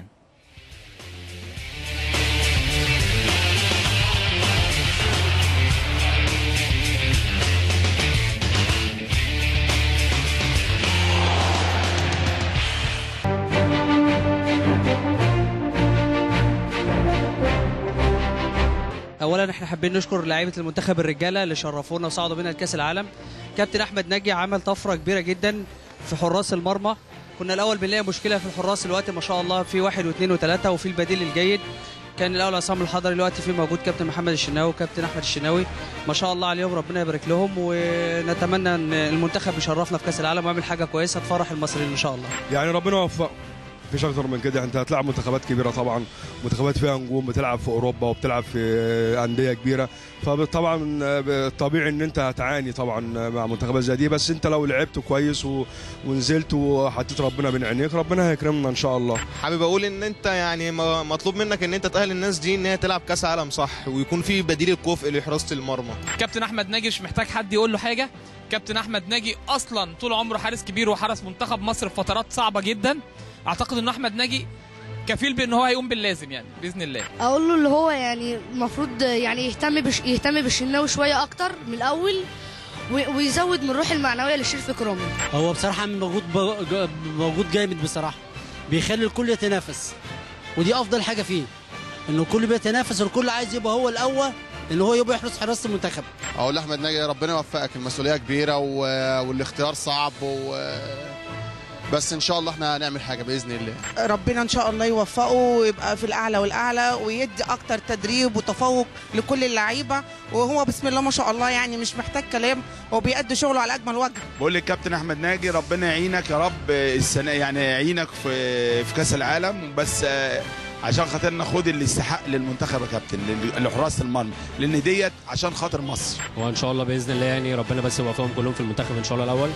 اولا احنا حابين نشكر لعيبه المنتخب الرجاله اللي شرفونا وصعدوا بينا لكاس العالم كابتن احمد ناجي عمل طفره كبيره جدا في حراس المرمى كنا الاول بنلاقي مشكله في الحراس دلوقتي ما شاء الله في واحد واثنين وثلاثه وفي البديل الجيد كان الاول عصام الحضري دلوقتي في موجود كابتن محمد الشناوي وكابتن احمد الشناوي ما شاء الله عليهم ربنا يبارك لهم ونتمنى ان المنتخب يشرفنا في كاس العالم ويعمل حاجه كويسه تفرح المصريين ان شاء الله يعني ربنا يوفقه مفيش اكتر من كده انت هتلعب منتخبات كبيره طبعا منتخبات فيها نجوم بتلعب في اوروبا وبتلعب في انديه كبيره فطبعا طبيعي ان انت هتعاني طبعا مع منتخبات زي دي بس انت لو لعبت كويس و... ونزلت وحطيت ربنا بين عينيك ربنا هيكرمنا ان شاء الله حابب اقول ان انت يعني م- مطلوب منك ان انت تاهل الناس دي ان هي تلعب كاس عالم صح ويكون في بديل الكفء لحراسه المرمى كابتن احمد ناجي مش محتاج حد يقول له حاجه كابتن احمد ناجي اصلا طول عمره حارس كبير وحرس منتخب مصر في فترات صعبه جدا اعتقد ان احمد ناجي كفيل بان هو هيقوم باللازم يعني باذن الله اقول له اللي هو يعني المفروض يعني يهتم بش يهتم بالشناوي شويه اكتر من الاول و- ويزود من الروح المعنويه لشريف اكرامي هو بصراحة موجود ب- موجود جامد بصراحة بيخلي الكل يتنافس ودي أفضل حاجة فيه إنه الكل بيتنافس والكل عايز يبقى هو الأول إن هو يبقى يحرس حراسة المنتخب اقول لاحمد ناجي ربنا يوفقك المسؤوليه كبيره و... والاختيار صعب و... بس ان شاء الله احنا هنعمل حاجه باذن الله ربنا ان شاء الله يوفقه ويبقى في الاعلى والاعلى ويدي اكتر تدريب وتفوق لكل اللعيبه وهو بسم الله ما شاء الله يعني مش محتاج كلام هو بيأدي شغله على اجمل وجه بقول للكابتن احمد ناجي ربنا يعينك يا رب السنه يعني يعينك في في كاس العالم بس آه، عشان خاطرنا خد اللي يستحق للمنتخب يا كابتن لل- لحراس المرمى لان ديت عشان خاطر مصر وان شاء الله باذن الله يعني ربنا بس يوفقهم كلهم في المنتخب ان شاء الله الاول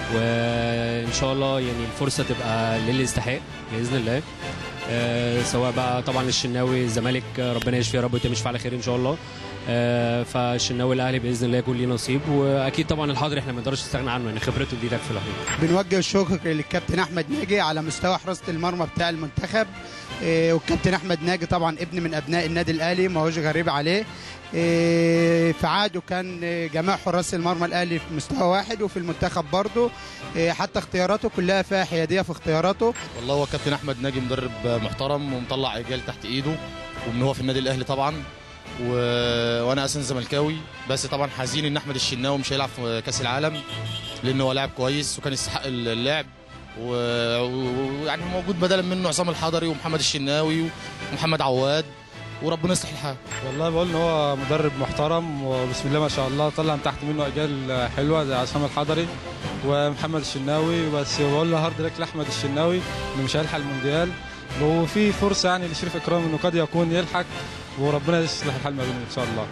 وان شاء الله يعني الفرصه تبقى للي يستحق باذن الله آه، سواء بقى طبعا الشناوي الزمالك آه، ربنا يشفيه يا رب ويتم على خير ان شاء الله آه، فالشناوي الاهلي باذن الله يكون ليه نصيب واكيد طبعا الحاضر احنا ما نقدرش نستغنى عنه يعني خبرته دي تكفي لوحدها بنوجه الشكر للكابتن احمد ناجي على مستوى حراسه المرمى بتاع المنتخب إيه، والكابتن احمد ناجي طبعا ابن من ابناء النادي الاهلي ما هوش غريب عليه إيه، في عهده كان إيه، جميع حراس المرمى الاهلي في مستوى واحد وفي المنتخب برضه إيه، حتى اختياراته كلها فيها حياديه في اختياراته والله هو كابتن احمد ناجي مدرب محترم ومطلع رجال تحت ايده ومن هو في النادي الاهلي طبعا و... وانا اساسا زملكاوي بس طبعا حزين ان احمد الشناوي مش هيلعب في كاس العالم لانه هو لاعب كويس وكان يستحق اللعب ويعني و... ويعني موجود بدلا منه عصام الحضري ومحمد الشناوي ومحمد عواد وربنا يصلح الحال والله بقول ان هو مدرب محترم وبسم الله ما شاء الله طلع من تحت منه اجيال حلوه زي عصام الحضري ومحمد الشناوي بس بقول له هارد لك لاحمد الشناوي انه مش هيلحق المونديال وفي فرصه يعني لشريف اكرام انه قد يكون يلحق وربنا يصلح الحال ما بينهم ان شاء الله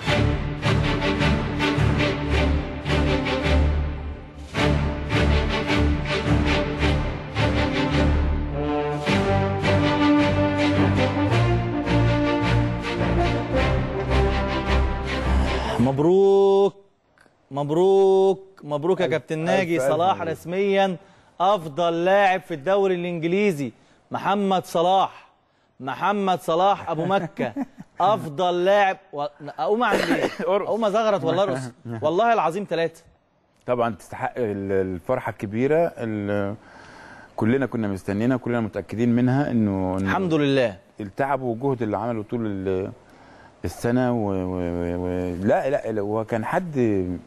مبروك مبروك مبروك يا كابتن ناجي ألف ألف صلاح مبروك. رسميا افضل لاعب في الدوري الانجليزي محمد صلاح محمد صلاح ابو مكه افضل لاعب و... اقوم اعمل ايه اقوم ازغرط ولا ارقص والله العظيم ثلاثه طبعا تستحق ال- الفرحه الكبيره ال- كلنا كنا مستنينا كلنا متاكدين منها انه إنه الحمد لله التعب والجهد اللي عمله طول ال- السنه و... و... و... و... لا لا لا، هو كان حد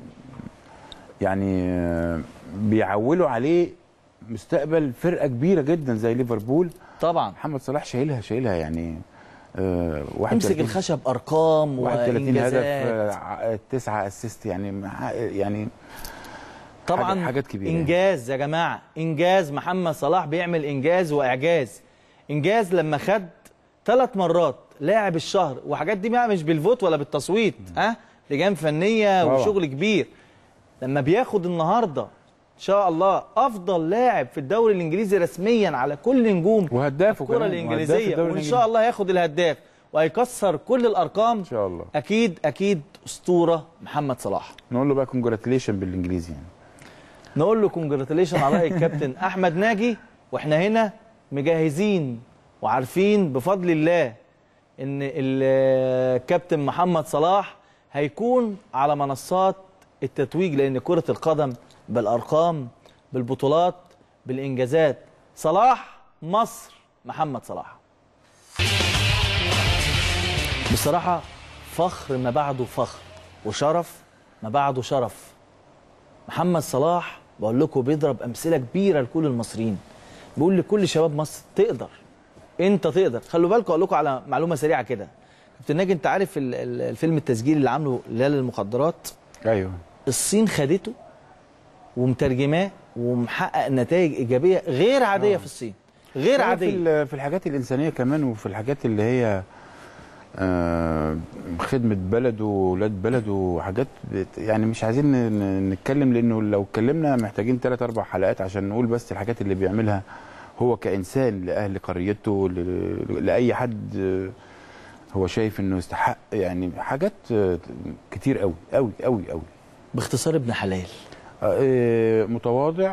يعني آه، بيعولوا عليه مستقبل فرقه كبيره جدا زي ليفربول طبعا محمد صلاح شايلها شايلها يعني آه امسك الخشب ارقام 31 هدف وانجازات آه، تسعة اسيست يعني مع- يعني طبعا حاجات- حاجات كبيره يعني. انجاز يا جماعه انجاز محمد صلاح بيعمل انجاز واعجاز انجاز لما خد ثلاث مرات لاعب الشهر وحاجات دي بقى مش بالفوت ولا بالتصويت ها لجان فنيه طبعا. وشغل كبير لما بياخد النهارده ان شاء الله افضل لاعب في الدوري الانجليزي رسميا على كل نجوم وهدافه الكره كمان، وهداف الانجليزيه الدوري وان شاء الإنجليزي. الله ياخد الهداف وهيكسر كل الارقام ان شاء الله اكيد اكيد اسطوره محمد صلاح نقول له بقى كونجراتيليشن بالانجليزي يعني نقول له كونجراتيليشن على راي الكابتن احمد ناجي واحنا هنا مجهزين وعارفين بفضل الله ان الكابتن محمد صلاح هيكون على منصات التتويج لان كره القدم بالارقام بالبطولات بالانجازات صلاح مصر محمد صلاح بصراحه فخر ما بعده فخر وشرف ما بعده شرف محمد صلاح بقول لكم بيضرب امثله كبيره لكل المصريين بيقول لكل شباب مصر تقدر انت تقدر خلوا بالكم اقول لكم على معلومه سريعه كده كابتن ناجي انت عارف ال- ال- الفيلم التسجيلي اللي عامله لا للمخدرات ايوه الصين خدته ومترجماه ومحقق نتائج ايجابيه غير عاديه في الصين غير هو عاديه في ال- في الحاجات الانسانيه كمان وفي الحاجات اللي هي آه، خدمه بلده واولاد بلده وحاجات بت- يعني مش عايزين ن- ن- نتكلم لانه لو اتكلمنا محتاجين ثلاث اربع حلقات عشان نقول بس الحاجات اللي بيعملها هو كانسان لاهل قريته ل- لاي حد آه، هو شايف انه يستحق يعني حاجات آه، كتير قوي قوي قوي قوي باختصار ابن حلال آه، متواضع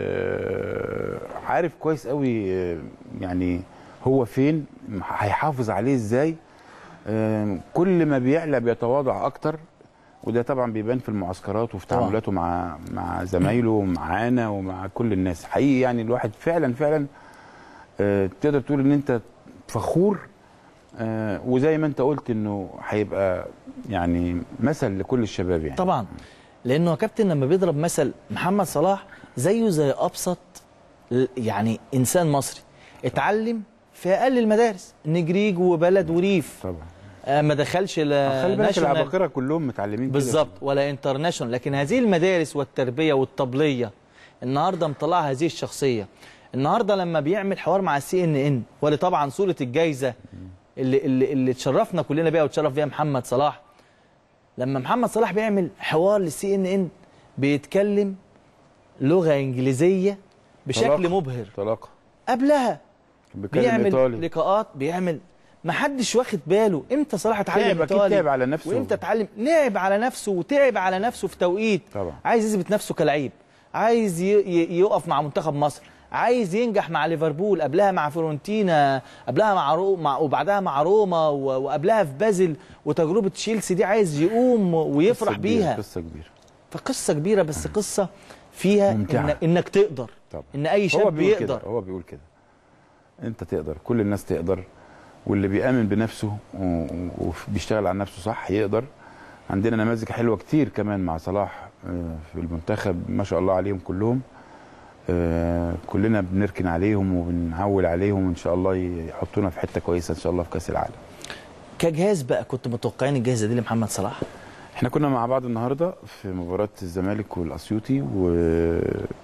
آه، عارف كويس قوي آه، يعني هو فين هيحافظ عليه ازاي آه، كل ما بيعلى بيتواضع اكتر وده طبعا بيبان في المعسكرات وفي طبعاً. تعاملاته مع مع زمايله ومعانا ومع كل الناس حقيقي يعني الواحد فعلا فعلا آه، تقدر تقول ان انت فخور آه، وزي ما انت قلت انه هيبقى يعني مثل لكل الشباب يعني طبعا لانه يا كابتن لما بيضرب مثل محمد صلاح زيه زي ابسط ل- يعني انسان مصري اتعلم في اقل المدارس نجريج وبلد وريف طبعا آه ما دخلش لا خلي بالك national العباقره كلهم متعلمين كده. بالظبط ولا انترناشونال لكن هذه المدارس والتربيه والطبليه النهارده مطلع هذه الشخصيه النهارده لما بيعمل حوار مع السي ان ان واللي طبعا صوره الجايزه اللي اللي اللي اتشرفنا كلنا بيها وتشرف بيها محمد صلاح لما محمد صلاح بيعمل حوار للسي ان ان بيتكلم لغه انجليزيه بشكل طلاقة. مبهر طلاقه قبلها بيتكلم بيعمل إيطالي. لقاءات بيعمل ما حدش واخد باله امتى صلاح اتعلم تعب، أكيد ايطالي تعب على نفسه. وامتى اتعلم لعب على نفسه وتعب على نفسه في توقيت طبعا عايز يثبت نفسه كلعيب عايز ي- ي- يقف مع منتخب مصر عايز ينجح مع ليفربول قبلها مع فيورنتينا قبلها مع رو مع وبعدها مع روما و- وقبلها في بازل وتجربه تشيلسي دي عايز يقوم ويفرح قصة كبيرة، بيها قصه كبيره فقصه كبيره بس قصه فيها ممتعة. إن انك تقدر طبعا ان اي هو شاب بيقول كده يقدر هو بيقول كده انت تقدر كل الناس تقدر واللي بيامن بنفسه و- وبيشتغل على نفسه صح يقدر عندنا نماذج حلوه كتير كمان مع صلاح آه، في المنتخب ما شاء الله عليهم كلهم آه، كلنا بنركن عليهم وبنعول عليهم وان شاء الله يحطونا في حته كويسه ان شاء الله في كاس العالم كجهاز بقى كنت متوقعين الجائزه دي لمحمد صلاح احنا كنا مع بعض النهارده في مباراه الزمالك والاسيوطي و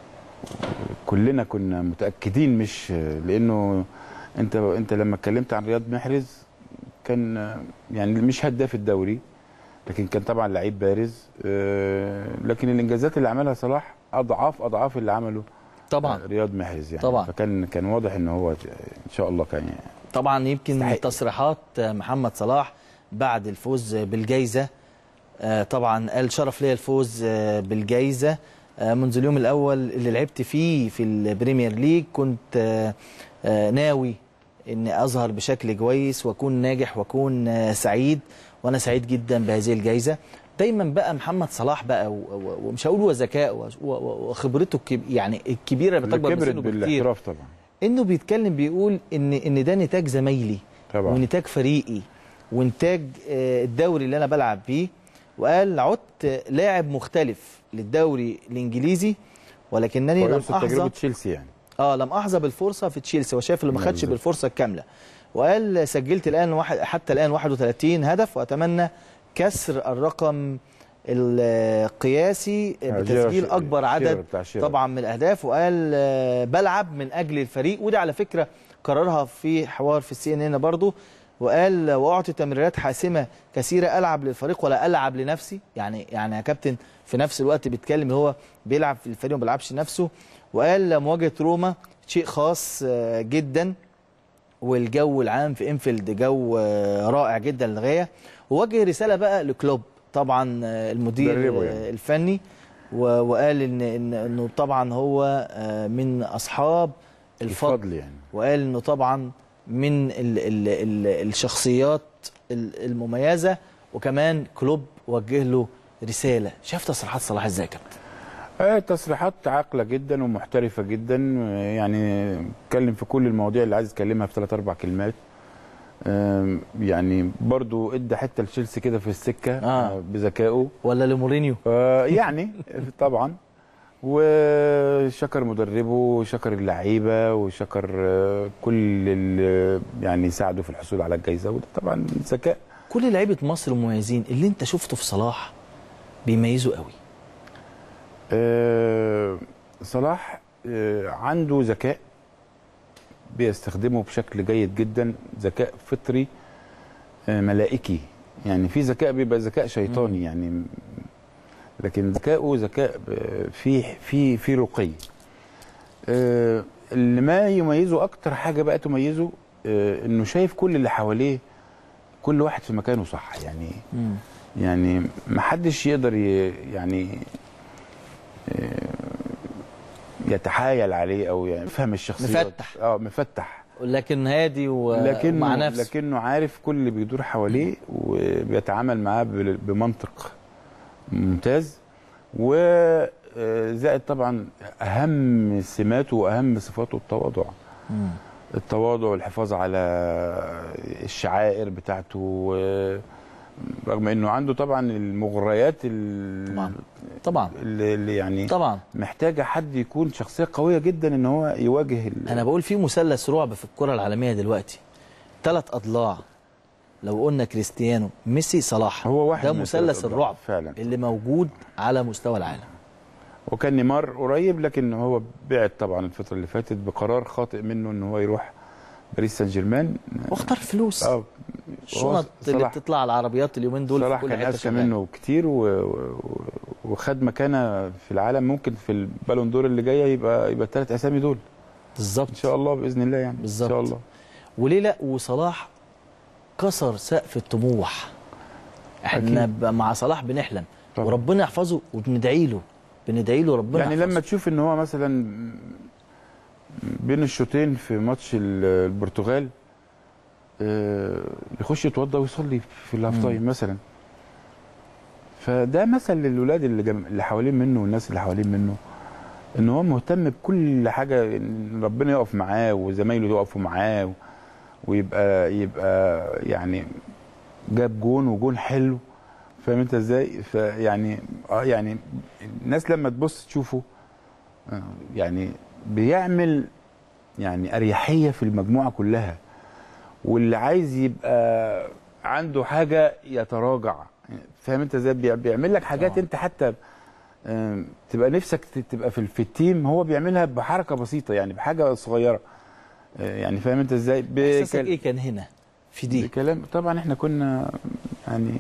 كلنا كنا متاكدين مش لانه انت انت لما اتكلمت عن رياض محرز كان آه، يعني مش هداف الدوري لكن كان طبعا لعيب بارز آه، لكن الانجازات اللي عملها صلاح اضعاف اضعاف اللي عمله طبعا آه، رياض محرز يعني طبعا. فكان كان واضح ان هو ان شاء الله كان يعني طبعا يمكن تصريحات محمد صلاح بعد الفوز بالجائزه آه، طبعا قال شرف ليا الفوز آه، بالجائزه آه، منذ اليوم الاول اللي لعبت فيه في البريمير ليج كنت آه، آه، ناوي اني اظهر بشكل كويس واكون ناجح واكون آه، سعيد وانا سعيد جدا بهذه الجائزه دايما بقى محمد صلاح بقى و- و- ومش هقول وذكائه و- و- وخبرته الكب- يعني الكبيره اللي اللي بتكبر من كبرت سنه بكتير بالاحتراف طبعا انه بيتكلم بيقول ان ان ده نتاج زمايلي طبعا. ونتاج فريقي وانتاج آه، الدوري اللي انا بلعب بيه وقال عدت لاعب مختلف للدوري الانجليزي ولكنني هو لم يقصد تجربه احظى تشيلسي يعني اه لم احظى بالفرصه في تشيلسي وشايف اللي ما نعم، خدش بالظبط. بالفرصه الكامله وقال سجلت الان واحد حتى الان 31 هدف واتمنى كسر الرقم القياسي آه، بتسجيل جيرارد- اكبر شيرر عدد بتاع شيرر. طبعا من الاهداف وقال آه، بلعب من اجل الفريق وده على فكره قررها في حوار في السي ان ان برضه وقال واعطي تمريرات حاسمه كثيره العب للفريق ولا العب لنفسي يعني يعني يا كابتن في نفس الوقت بيتكلم اللي هو بيلعب في الفريق وما بيلعبش لنفسه وقال مواجهه روما شيء خاص آه، جدا والجو العام في انفيلد جو آه، رائع جدا للغايه ووجه رساله بقى لكلوب طبعا آه، المدير دربه آه، يعني. الفني الفني و- وقال ان ان انه طبعا هو آه، من اصحاب الفضل, الفضل يعني وقال انه طبعا من ال ال ال الشخصيات ال- المميزه وكمان كلوب وجه له رساله شاف تصريحات صلاح ازاي يا كابتن آه تصريحات عاقله جدا ومحترفه جدا آه، يعني اتكلم في كل المواضيع اللي عايز يتكلمها في ثلاث اربع كلمات آم، يعني برضو ادى حته لتشيلسي كده في السكه آه. بذكائه ولا لمورينيو آه يعني طبعا وشكر مدربه وشكر اللعيبه وشكر آه، كل اللي يعني ساعدوا في الحصول على الجائزه وده طبعا ذكاء كل لعيبه مصر المميزين اللي انت شفته في صلاح بيميزوا قوي آه، صلاح آه، عنده ذكاء بيستخدمه بشكل جيد جدا ذكاء فطري آه، ملائكي يعني في ذكاء بيبقى ذكاء شيطاني يعني لكن ذكاؤه ذكاء آه، فيه في في رقي آه، اللي ما يميزه اكتر حاجه بقى تميزه آه، انه شايف كل اللي حواليه كل واحد في مكانه صح يعني يعني ما حدش يقدر ي- يعني آه، يتحايل عليه او يعني يفهم الشخصيات مفتح. اه مفتح لكن هادي و- لكنه ومع نفسه لكنه عارف كل اللي بيدور حواليه وبيتعامل معاه بال- بمنطق ممتاز وزائد طبعا اهم سماته واهم صفاته التواضع التواضع والحفاظ على الشعائر بتاعته و- رغم انه عنده طبعا المغريات طبعا طبعا اللي اللي يعني طبعا محتاجه حد يكون شخصيه قويه جدا ان هو يواجه ال- انا بقول في مثلث رعب في الكره العالميه دلوقتي ثلاث اضلاع لو قلنا كريستيانو ميسي صلاح هو واحد ده من الثلاث مثلث أضلاع الرعب فعلا اللي موجود على مستوى العالم وكان نيمار قريب لكن هو بعد طبعا الفتره اللي فاتت بقرار خاطئ منه ان هو يروح باريس سان جيرمان واختار فلوس اه الشنط اللي صلاح- بتطلع على العربيات اليومين دول صلاح في كل كان حته اذكى شغال. منه كتير و... و... وخد مكانه في العالم ممكن في البالون دور اللي جايه يبقى يبقى الثلاث اسامي دول بالظبط ان شاء الله باذن الله يعني بالظبط. ان شاء الله وليه لا وصلاح كسر سقف الطموح احنا ب- مع صلاح بنحلم طبعا. وربنا يحفظه وبندعي له بندعي له ربنا يعني يحفظه. لما تشوف ان هو مثلا بين الشوطين في ماتش ال- البرتغال آه، يخش يتوضى ويصلي في الهاف مم. تايم مثلا فده مثل للولاد اللي جم... اللي حوالين منه والناس اللي حوالين منه ان هو مهتم بكل حاجه ان ربنا يقف معاه وزمايله يقفوا معاه ويبقى يبقى يعني جاب جون وجون حلو فاهم انت ازاي فيعني اه يعني الناس لما تبص تشوفه آه، يعني بيعمل يعني اريحيه في المجموعه كلها واللي عايز يبقى عنده حاجه يتراجع فاهم انت ازاي بيع- بيعمل لك حاجات انت حتى آم، تبقى نفسك ت- تبقى في في التيم هو بيعملها بحركه بسيطه يعني بحاجه صغيره آه، يعني فاهم انت ازاي احساسك بكل- ايه كان هنا في دي بكلام طبعا احنا كنا يعني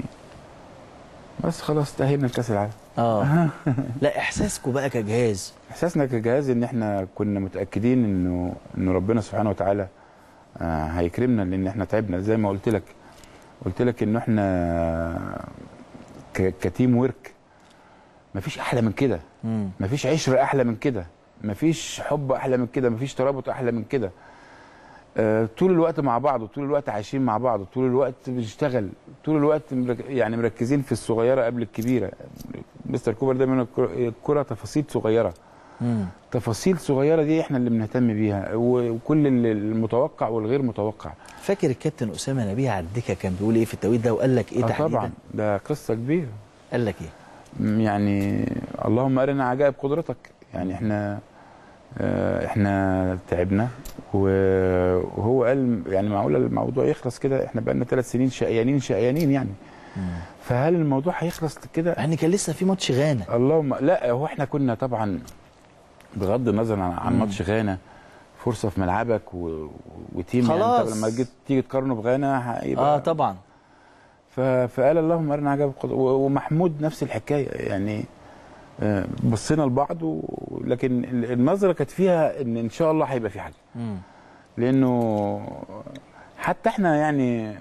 بس خلاص تأهلنا لكاس العالم اه لا احساسكم بقى كجهاز احساسنا كجهاز ان احنا كنا متاكدين انه انه ربنا سبحانه وتعالى آه، هيكرمنا لان احنا تعبنا زي ما قلت لك قلت لك انه احنا ك- كتيم ورك مفيش احلى من كده مم. مفيش عشره احلى من كده مفيش حب احلى من كده مفيش ترابط احلى من كده آه، طول الوقت مع بعض وطول الوقت عايشين مع بعض وطول الوقت بنشتغل طول الوقت مرك- يعني مركزين في الصغيره قبل الكبيره مستر كوبر دايما الكرة- الكره تفاصيل صغيره مم. تفاصيل صغيره دي احنا اللي بنهتم بيها و- وكل ال- المتوقع والغير متوقع فاكر الكابتن اسامه نبيه على الدكه كان بيقول ايه في التوقيت ده وقال لك ايه آه تحديدا طبعا ده قصه كبيره قال لك ايه م- يعني اللهم ارنا عجائب قدرتك يعني احنا آه، احنا تعبنا و- وهو قال يعني معقوله الموضوع يخلص كده احنا بقالنا ثلاث سنين شقيانين شقيانين يعني فهل الموضوع هيخلص كده يعني كان لسه في ماتش غانا اللهم لا هو احنا كنا طبعا بغض النظر عن, عن مم. ماتش غانا فرصه في ملعبك و... وتيم يعني خلاص. انت لما جيت تيجي تقارنه بغانا هيبقى اه طبعا ف... فقال اللهم ارنا عجائب القدر و- ومحمود نفس الحكايه يعني آه، بصينا لبعض و... لكن ال- النظره كانت فيها ان ان شاء الله هيبقى في حاجه مم. لانه حتى احنا يعني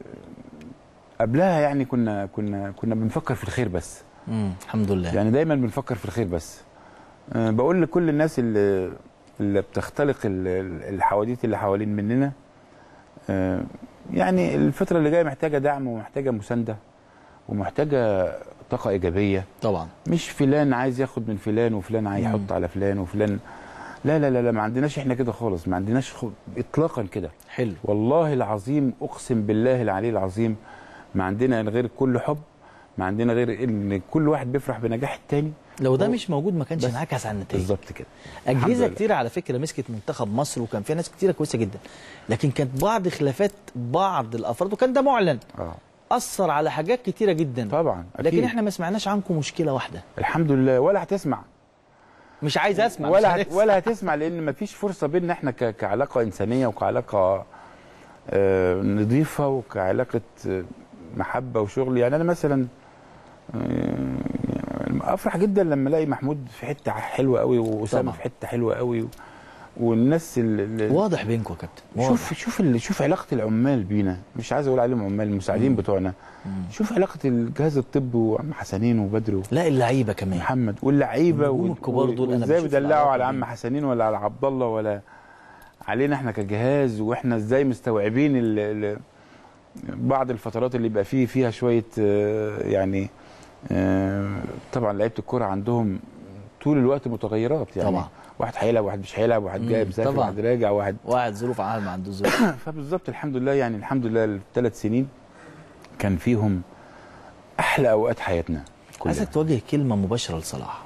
قبلها يعني كنا كنا كنا بنفكر في الخير بس مم. الحمد لله يعني دايما بنفكر في الخير بس أه بقول لكل الناس اللي اللي بتختلق ال- ال- الحواديت اللي حوالين مننا أه يعني الفتره اللي جايه محتاجه دعم ومحتاجه مسانده ومحتاجه طاقه ايجابيه طبعا مش فلان عايز ياخد من فلان وفلان عايز مم. يحط على فلان وفلان لا لا لا لا ما عندناش احنا كده خالص ما عندناش خ... اطلاقا كده حلو والله العظيم اقسم بالله العلي العظيم ما عندنا غير كل حب ما عندنا غير ان كل واحد بيفرح بنجاح التاني لو ده هو- مش موجود ما كانش بس. انعكس على النتائج بالظبط كده الحمد اجهزه لله. كتير على فكره مسكت منتخب مصر وكان فيها ناس كتيره كويسه جدا لكن كانت بعض خلافات بعض الافراد وكان ده معلن اه اثر على حاجات كتيره جدا طبعا لكن أكيد. احنا ما سمعناش عنكم مشكله واحده الحمد لله ولا هتسمع مش عايز اسمع ولا مش هت... هنسمع. ولا هتسمع لان ما فيش فرصه بيننا احنا ك... كعلاقه انسانيه وكعلاقه آه نظيفه وكعلاقه آه، محبه وشغل يعني انا مثلا آه، افرح جدا لما الاقي محمود في حته حلوه قوي واسامه طبعا. في حته حلوه قوي و... والناس اللي واضح بينكم يا كابتن واضح. شوف شوف ال... شوف علاقه العمال بينا مش عايز اقول عليهم عمال المساعدين بتوعنا شوف علاقه الجهاز الطبي وعم حسنين وبدر و... لا اللعيبه كمان محمد واللعيبه والنجوم الكبار دول أنا ازاي بشوف بيدلعوا العلاقة على عم بينهم. حسنين ولا على عبد الله ولا علينا احنا كجهاز واحنا ازاي مستوعبين ال... ال... بعض الفترات اللي يبقى فيه فيها شويه آه، يعني آه، طبعا لعيبه الكوره عندهم طول الوقت متغيرات يعني طبعا. واحد هيلعب واحد مش هيلعب واحد مم، جاي مسافر طبعا. واحد راجع واحد واحد ظروف عام ما عنده ظروف فبالظبط الحمد لله يعني الحمد لله الثلاث سنين كان فيهم احلى اوقات حياتنا كلها. عايزك توجه كلمه مباشره لصلاح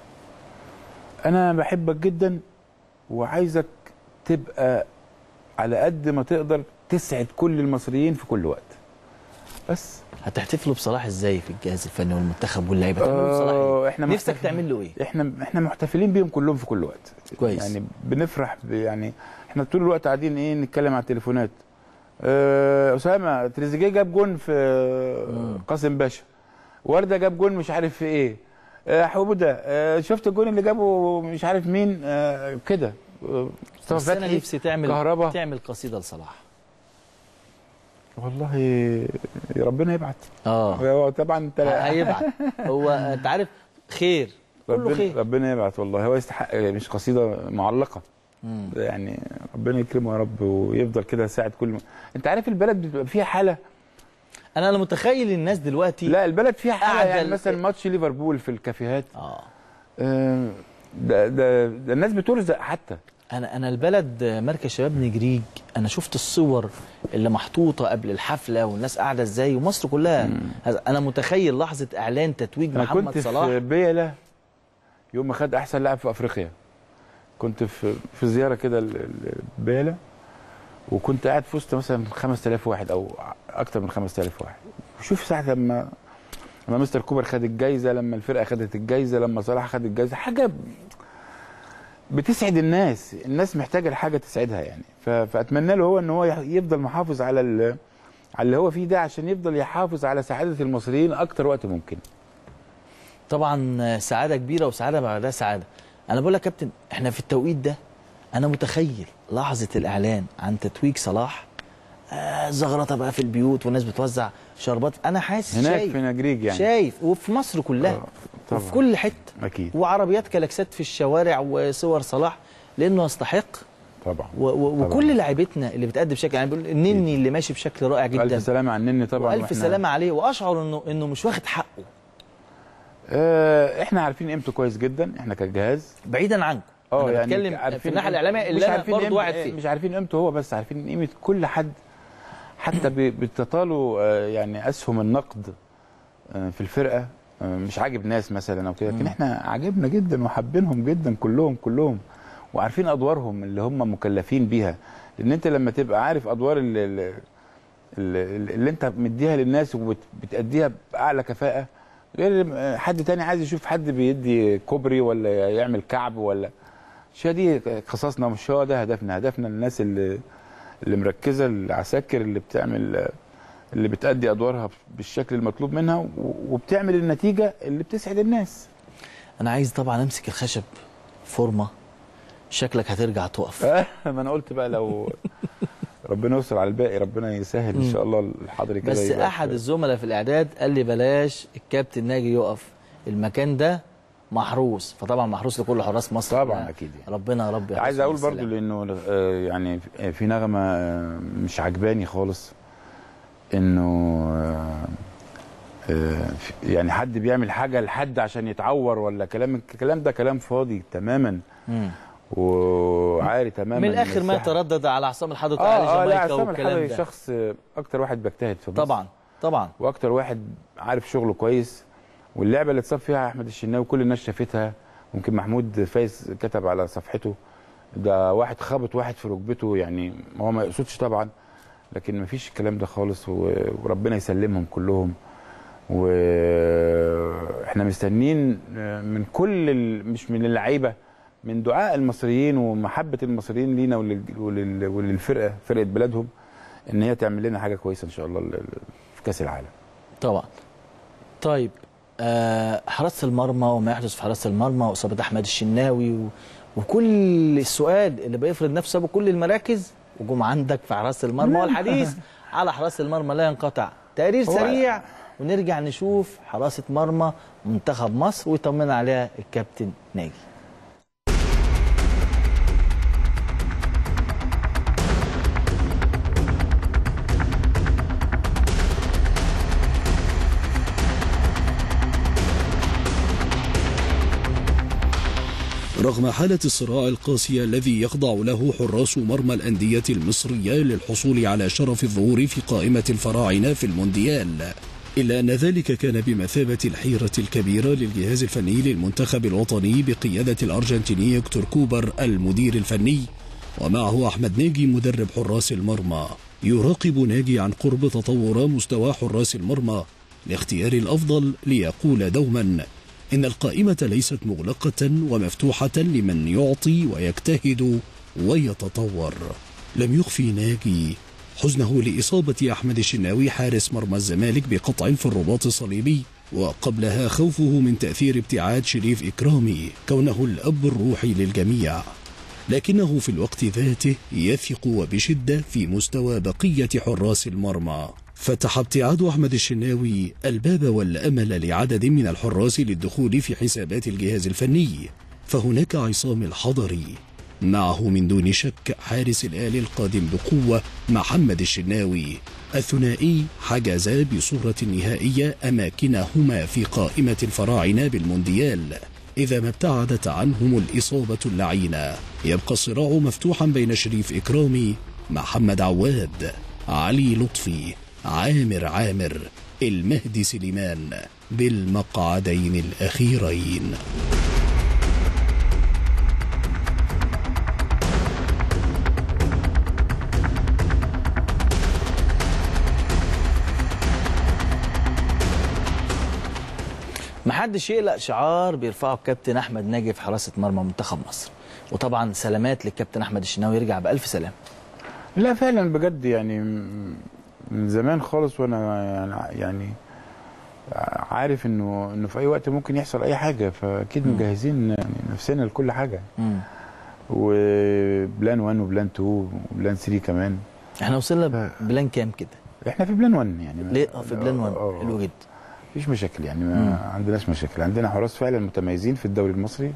انا بحبك جدا وعايزك تبقى على قد ما تقدر تسعد كل المصريين في كل وقت بس هتحتفلوا بصلاح ازاي في الجهاز الفني والمنتخب واللعيبه هتعملوا بصلاح آه، إيه؟ احنا نفسك محتفل- تعمل له ايه احنا احنا محتفلين بيهم كلهم في كل وقت كويس. يعني بنفرح ب- يعني احنا طول الوقت قاعدين ايه نتكلم على التليفونات آه، اسامه تريزيجيه جاب جون في آه، قاسم باشا ورده جاب جون مش عارف في ايه آه، حوده آه، شفت الجون اللي جابه مش عارف مين آه، كده آه، مصطفى بس انا فتحي نفسي تعمل كهربا تعمل قصيده لصلاح والله ربنا يبعت اه هو طبعا انت هيبعت هو انت عارف خير كله ربنا, خير ربنا يبعت والله هو يستحق مش قصيده معلقه مم. يعني ربنا يكرمه يا رب ويفضل كده يساعد كل م... انت عارف البلد بتبقى فيها حاله انا انا متخيل الناس دلوقتي لا البلد فيها حاله قاعدة يعني ال- مثلا ماتش ليفربول في الكافيهات اه آه، ده, ده, ده الناس بترزق حتى انا انا البلد مركز شباب نجريج انا شفت الصور اللي محطوطه قبل الحفله والناس قاعده ازاي ومصر كلها هذا- انا متخيل لحظه اعلان تتويج انا محمد كنت صلاح في بيلا يوم ما خد احسن لاعب في افريقيا كنت في في زياره كده ل- ل- بيلا وكنت قاعد في وسط مثلا 5000 واحد او اكتر من 5000 واحد وشوف ساعه لما لما مستر كوبر خد الجايزه لما الفرقه خدت الجايزه لما صلاح خد الجايزه حاجه بتسعد الناس الناس محتاجه لحاجه تسعدها يعني ف- فاتمنى له هو ان هو يح- يفضل محافظ على ال- على اللي هو فيه ده عشان يفضل يحافظ على سعاده المصريين اكتر وقت ممكن طبعا سعاده كبيره وسعاده بعدها سعاده انا بقول لك يا كابتن احنا في التوقيت ده انا متخيل لحظه الاعلان عن تتويج صلاح آه زغرطه بقى في البيوت والناس بتوزع شربات انا حاسس هناك شايف في نجريج يعني شايف وفي مصر كلها طبعا. وفي كل حته اكيد وعربيات كلاكسات في الشوارع وصور صلاح لانه يستحق طبعا و و طبعاً. وكل لاعيبتنا اللي بتأدي بشكل يعني بيقول النني اللي ماشي بشكل رائع جدا الف سلامه على النني طبعا والف وإحنا- سلامه عليه واشعر انه انه مش واخد حقه آه احنا عارفين قيمته كويس جدا احنا كجهاز بعيدا عنكم اه أنا بتكلم في الناحية الإعلامية اللي مش أنا عارفين برضو قيمة- واحد فيه. مش عارفين قيمته هو بس عارفين قيمه كل حد حتى ب- بتطالوا آه، يعني اسهم النقد آه، في الفرقه آه، مش عاجب ناس مثلا او كده لكن مم. احنا عاجبنا جدا وحابينهم جدا كلهم كلهم وعارفين ادوارهم اللي هم مكلفين بيها لان انت لما تبقى عارف ادوار اللي, اللي, اللي انت مديها للناس وبتأديها باعلى كفاءه غير حد تاني عايز يشوف حد بيدي كوبري ولا يعمل كعب ولا مش هي دي قصصنا مش هو ده هدفنا هدفنا الناس اللي اللي مركزه العساكر اللي بتعمل اللي بتأدي ادوارها بالشكل المطلوب منها و- وبتعمل النتيجه اللي بتسعد الناس انا عايز طبعا امسك الخشب فورمه شكلك هترجع تقف ما انا قلت بقى لو ربنا يستر على الباقي ربنا يسهل ان مم. شاء الله الحضر كده بس يبقى احد الزملاء في الاعداد قال لي بلاش الكابتن ناجي يقف المكان ده محروس فطبعا محروس لكل حراس مصر طبعا اكيد يعني. ربنا يا رب يحفظهم عايز اقول بالسلامة. برضو لانه آه، يعني في نغمه آه، مش عجباني خالص انه آه، آه، في- يعني حد بيعمل حاجه لحد عشان يتعور ولا كلام الكلام ده كلام فاضي تماما مم. وعاري تماما من الاخر ما الساحة. تردد على عصام الحضري اه اه لا جامايكا عصام والكلام الحضري ده شخص آه، اكتر واحد بيجتهد في مصر طبعا طبعا واكتر واحد عارف شغله كويس واللعبه اللي اتصاب فيها احمد الشناوي كل الناس شافتها ممكن محمود فايز كتب على صفحته ده واحد خبط واحد في ركبته يعني هو ما يقصدش طبعا لكن ما فيش الكلام ده خالص و- وربنا يسلمهم كلهم واحنا مستنين من كل ال... مش من اللعيبه من دعاء المصريين ومحبه المصريين لينا ولل... ولل... وللفرقه فرقه بلادهم ان هي تعمل لنا حاجه كويسه ان شاء الله ل- ل- في كاس العالم طبعا طيب آه حراسه المرمى وما يحدث في حراسه المرمى واصابه احمد الشناوي و... وكل السؤال اللي بيفرض نفسه بكل المراكز وجم عندك في حراسه المرمى والحديث على حراسه المرمى لا ينقطع تقرير هو- سريع ونرجع نشوف حراسه مرمى منتخب مصر ويطمنا عليها الكابتن ناجي رغم حالة الصراع القاسي الذي يخضع له حراس مرمى الأندية المصرية للحصول على شرف الظهور في قائمة الفراعنة في المونديال إلا أن ذلك كان بمثابة الحيرة الكبيرة للجهاز الفني للمنتخب الوطني بقيادة الأرجنتيني هكتور كوبر المدير الفني ومعه أحمد ناجي مدرب حراس المرمى يراقب ناجي عن قرب تطور مستوى حراس المرمى لاختيار الأفضل ليقول دوما إن القائمة ليست مغلقة ومفتوحة لمن يعطي ويجتهد ويتطور لم يخفي ناجي حزنه لإصابة أحمد الشناوي حارس مرمى الزمالك بقطع في الرباط الصليبي وقبلها خوفه من تأثير ابتعاد شريف إكرامي كونه الأب الروحي للجميع لكنه في الوقت ذاته يثق وبشدة في مستوى بقية حراس المرمى فتح ابتعاد أحمد الشناوي الباب والأمل لعدد من الحراس للدخول في حسابات الجهاز الفني فهناك عصام الحضري معه من دون شك حارس الآل القادم بقوة محمد الشناوي الثنائي حجزا بصورة نهائية أماكنهما في قائمة الفراعنة بالمونديال إذا ما ابتعدت عنهم الإصابة اللعينة يبقى الصراع مفتوحا بين شريف إكرامي محمد عواد علي لطفي عامر عامر المهدي سليمان بالمقعدين الأخيرين محدش يقلق شعار بيرفعه الكابتن احمد ناجي في حراسه مرمى منتخب مصر وطبعا سلامات للكابتن احمد الشناوي يرجع بالف سلام لا فعلا بجد يعني م- من زمان خالص وانا يعني- يعني عارف انه انه في اي وقت ممكن يحصل اي حاجه فاكيد مجهزين يعني نفسنا لكل حاجه مم. وبلان 1 وبلان 2 وبلان 3 كمان احنا وصلنا بلان كام كده احنا في بلان 1 يعني ليه اه في بلان 1 آه، آه. حلو جدا مفيش مشاكل يعني ما مم. عندناش مشاكل عندنا حراس فعلا متميزين في الدوري المصري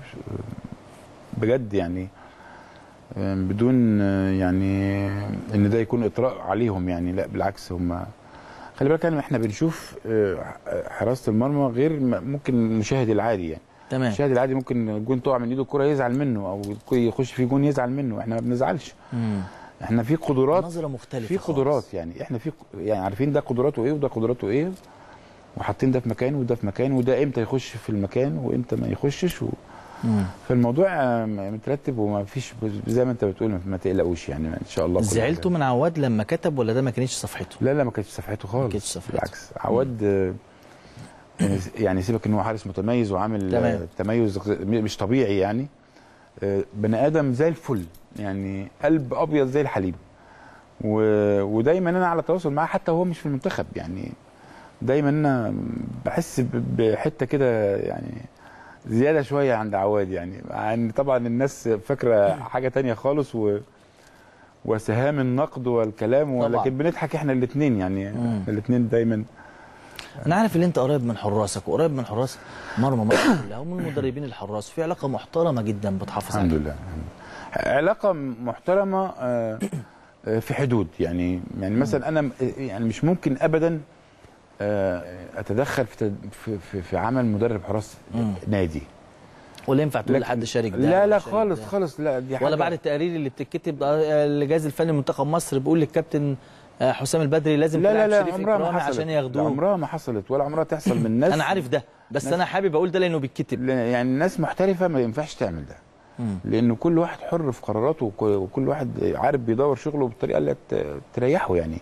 بجد يعني آه، بدون آه، يعني ان ده يكون اطراء عليهم يعني لا بالعكس هم خلي بالك يعني احنا بنشوف آه، حراسه المرمى غير م- ممكن المشاهد العادي يعني تمام المشاهد العادي ممكن الجون تقع من ايده الكره يزعل منه او يخش فيه جون يزعل منه احنا ما بنزعلش مم. احنا في قدرات نظره مختلفه في قدرات يعني احنا في يعني عارفين ده قدراته ايه وده قدراته ايه وحاطين ده في مكان وده في مكان وده امتى يخش في المكان وامتى ما يخشش و... مم. فالموضوع آه، مترتب وما فيش زي ما انت بتقول ما تقلقوش يعني ان شاء الله كل زعلتوا من عواد لما كتب ولا ده ما كانتش صفحته لا لا ما كانتش صفحته خالص ما كانتش صفحته. بالعكس عواد آه، يعني- يعني سيبك ان هو حارس متميز وعامل تمام. آه، تميز مش طبيعي يعني آه، بني ادم زي الفل يعني قلب ابيض زي الحليب و... ودايما انا على تواصل معاه حتى وهو مش في المنتخب يعني دايما انا بحس ب- بحته كده يعني زياده شويه عند عواد يعني مع ان طبعا الناس فاكره حاجه تانية خالص و... وسهام النقد والكلام طبعاً. ولكن بنضحك احنا الاثنين يعني مم. احنا الاثنين دايما انا عارف ان انت قريب من حراسك وقريب من حراس مرمى مصر كلها ومن مدربين الحراس في علاقه محترمه جدا بتحافظ الحمد عليها لله علاقه محترمه آه، آه، في حدود يعني يعني مثلا انا م- يعني مش ممكن ابدا آه، اتدخل في تد- في في, في عمل مدرب حراس مم. نادي ولا ينفع تقول لكن- لحد شارك ده لا ولا لا شارك خالص ده. خالص لا دي حاجه ولا بعد التقارير اللي بتتكتب آه، الجهاز الفني لمنتخب مصر بيقول للكابتن آه، حسام البدري لازم لا لا تلعب لا شريف عمرها ما إكرامي حصلت عشان لا، ياخدوه عمرها ما حصلت ولا عمرها تحصل من ناس انا عارف ده بس ناس- انا حابب اقول ده لانه بيتكتب يعني الناس محترفه ما ينفعش تعمل ده مم. لانه كل واحد حر في قراراته وك- وكل واحد عارف بيدور شغله بالطريقه اللي ت- تريحه يعني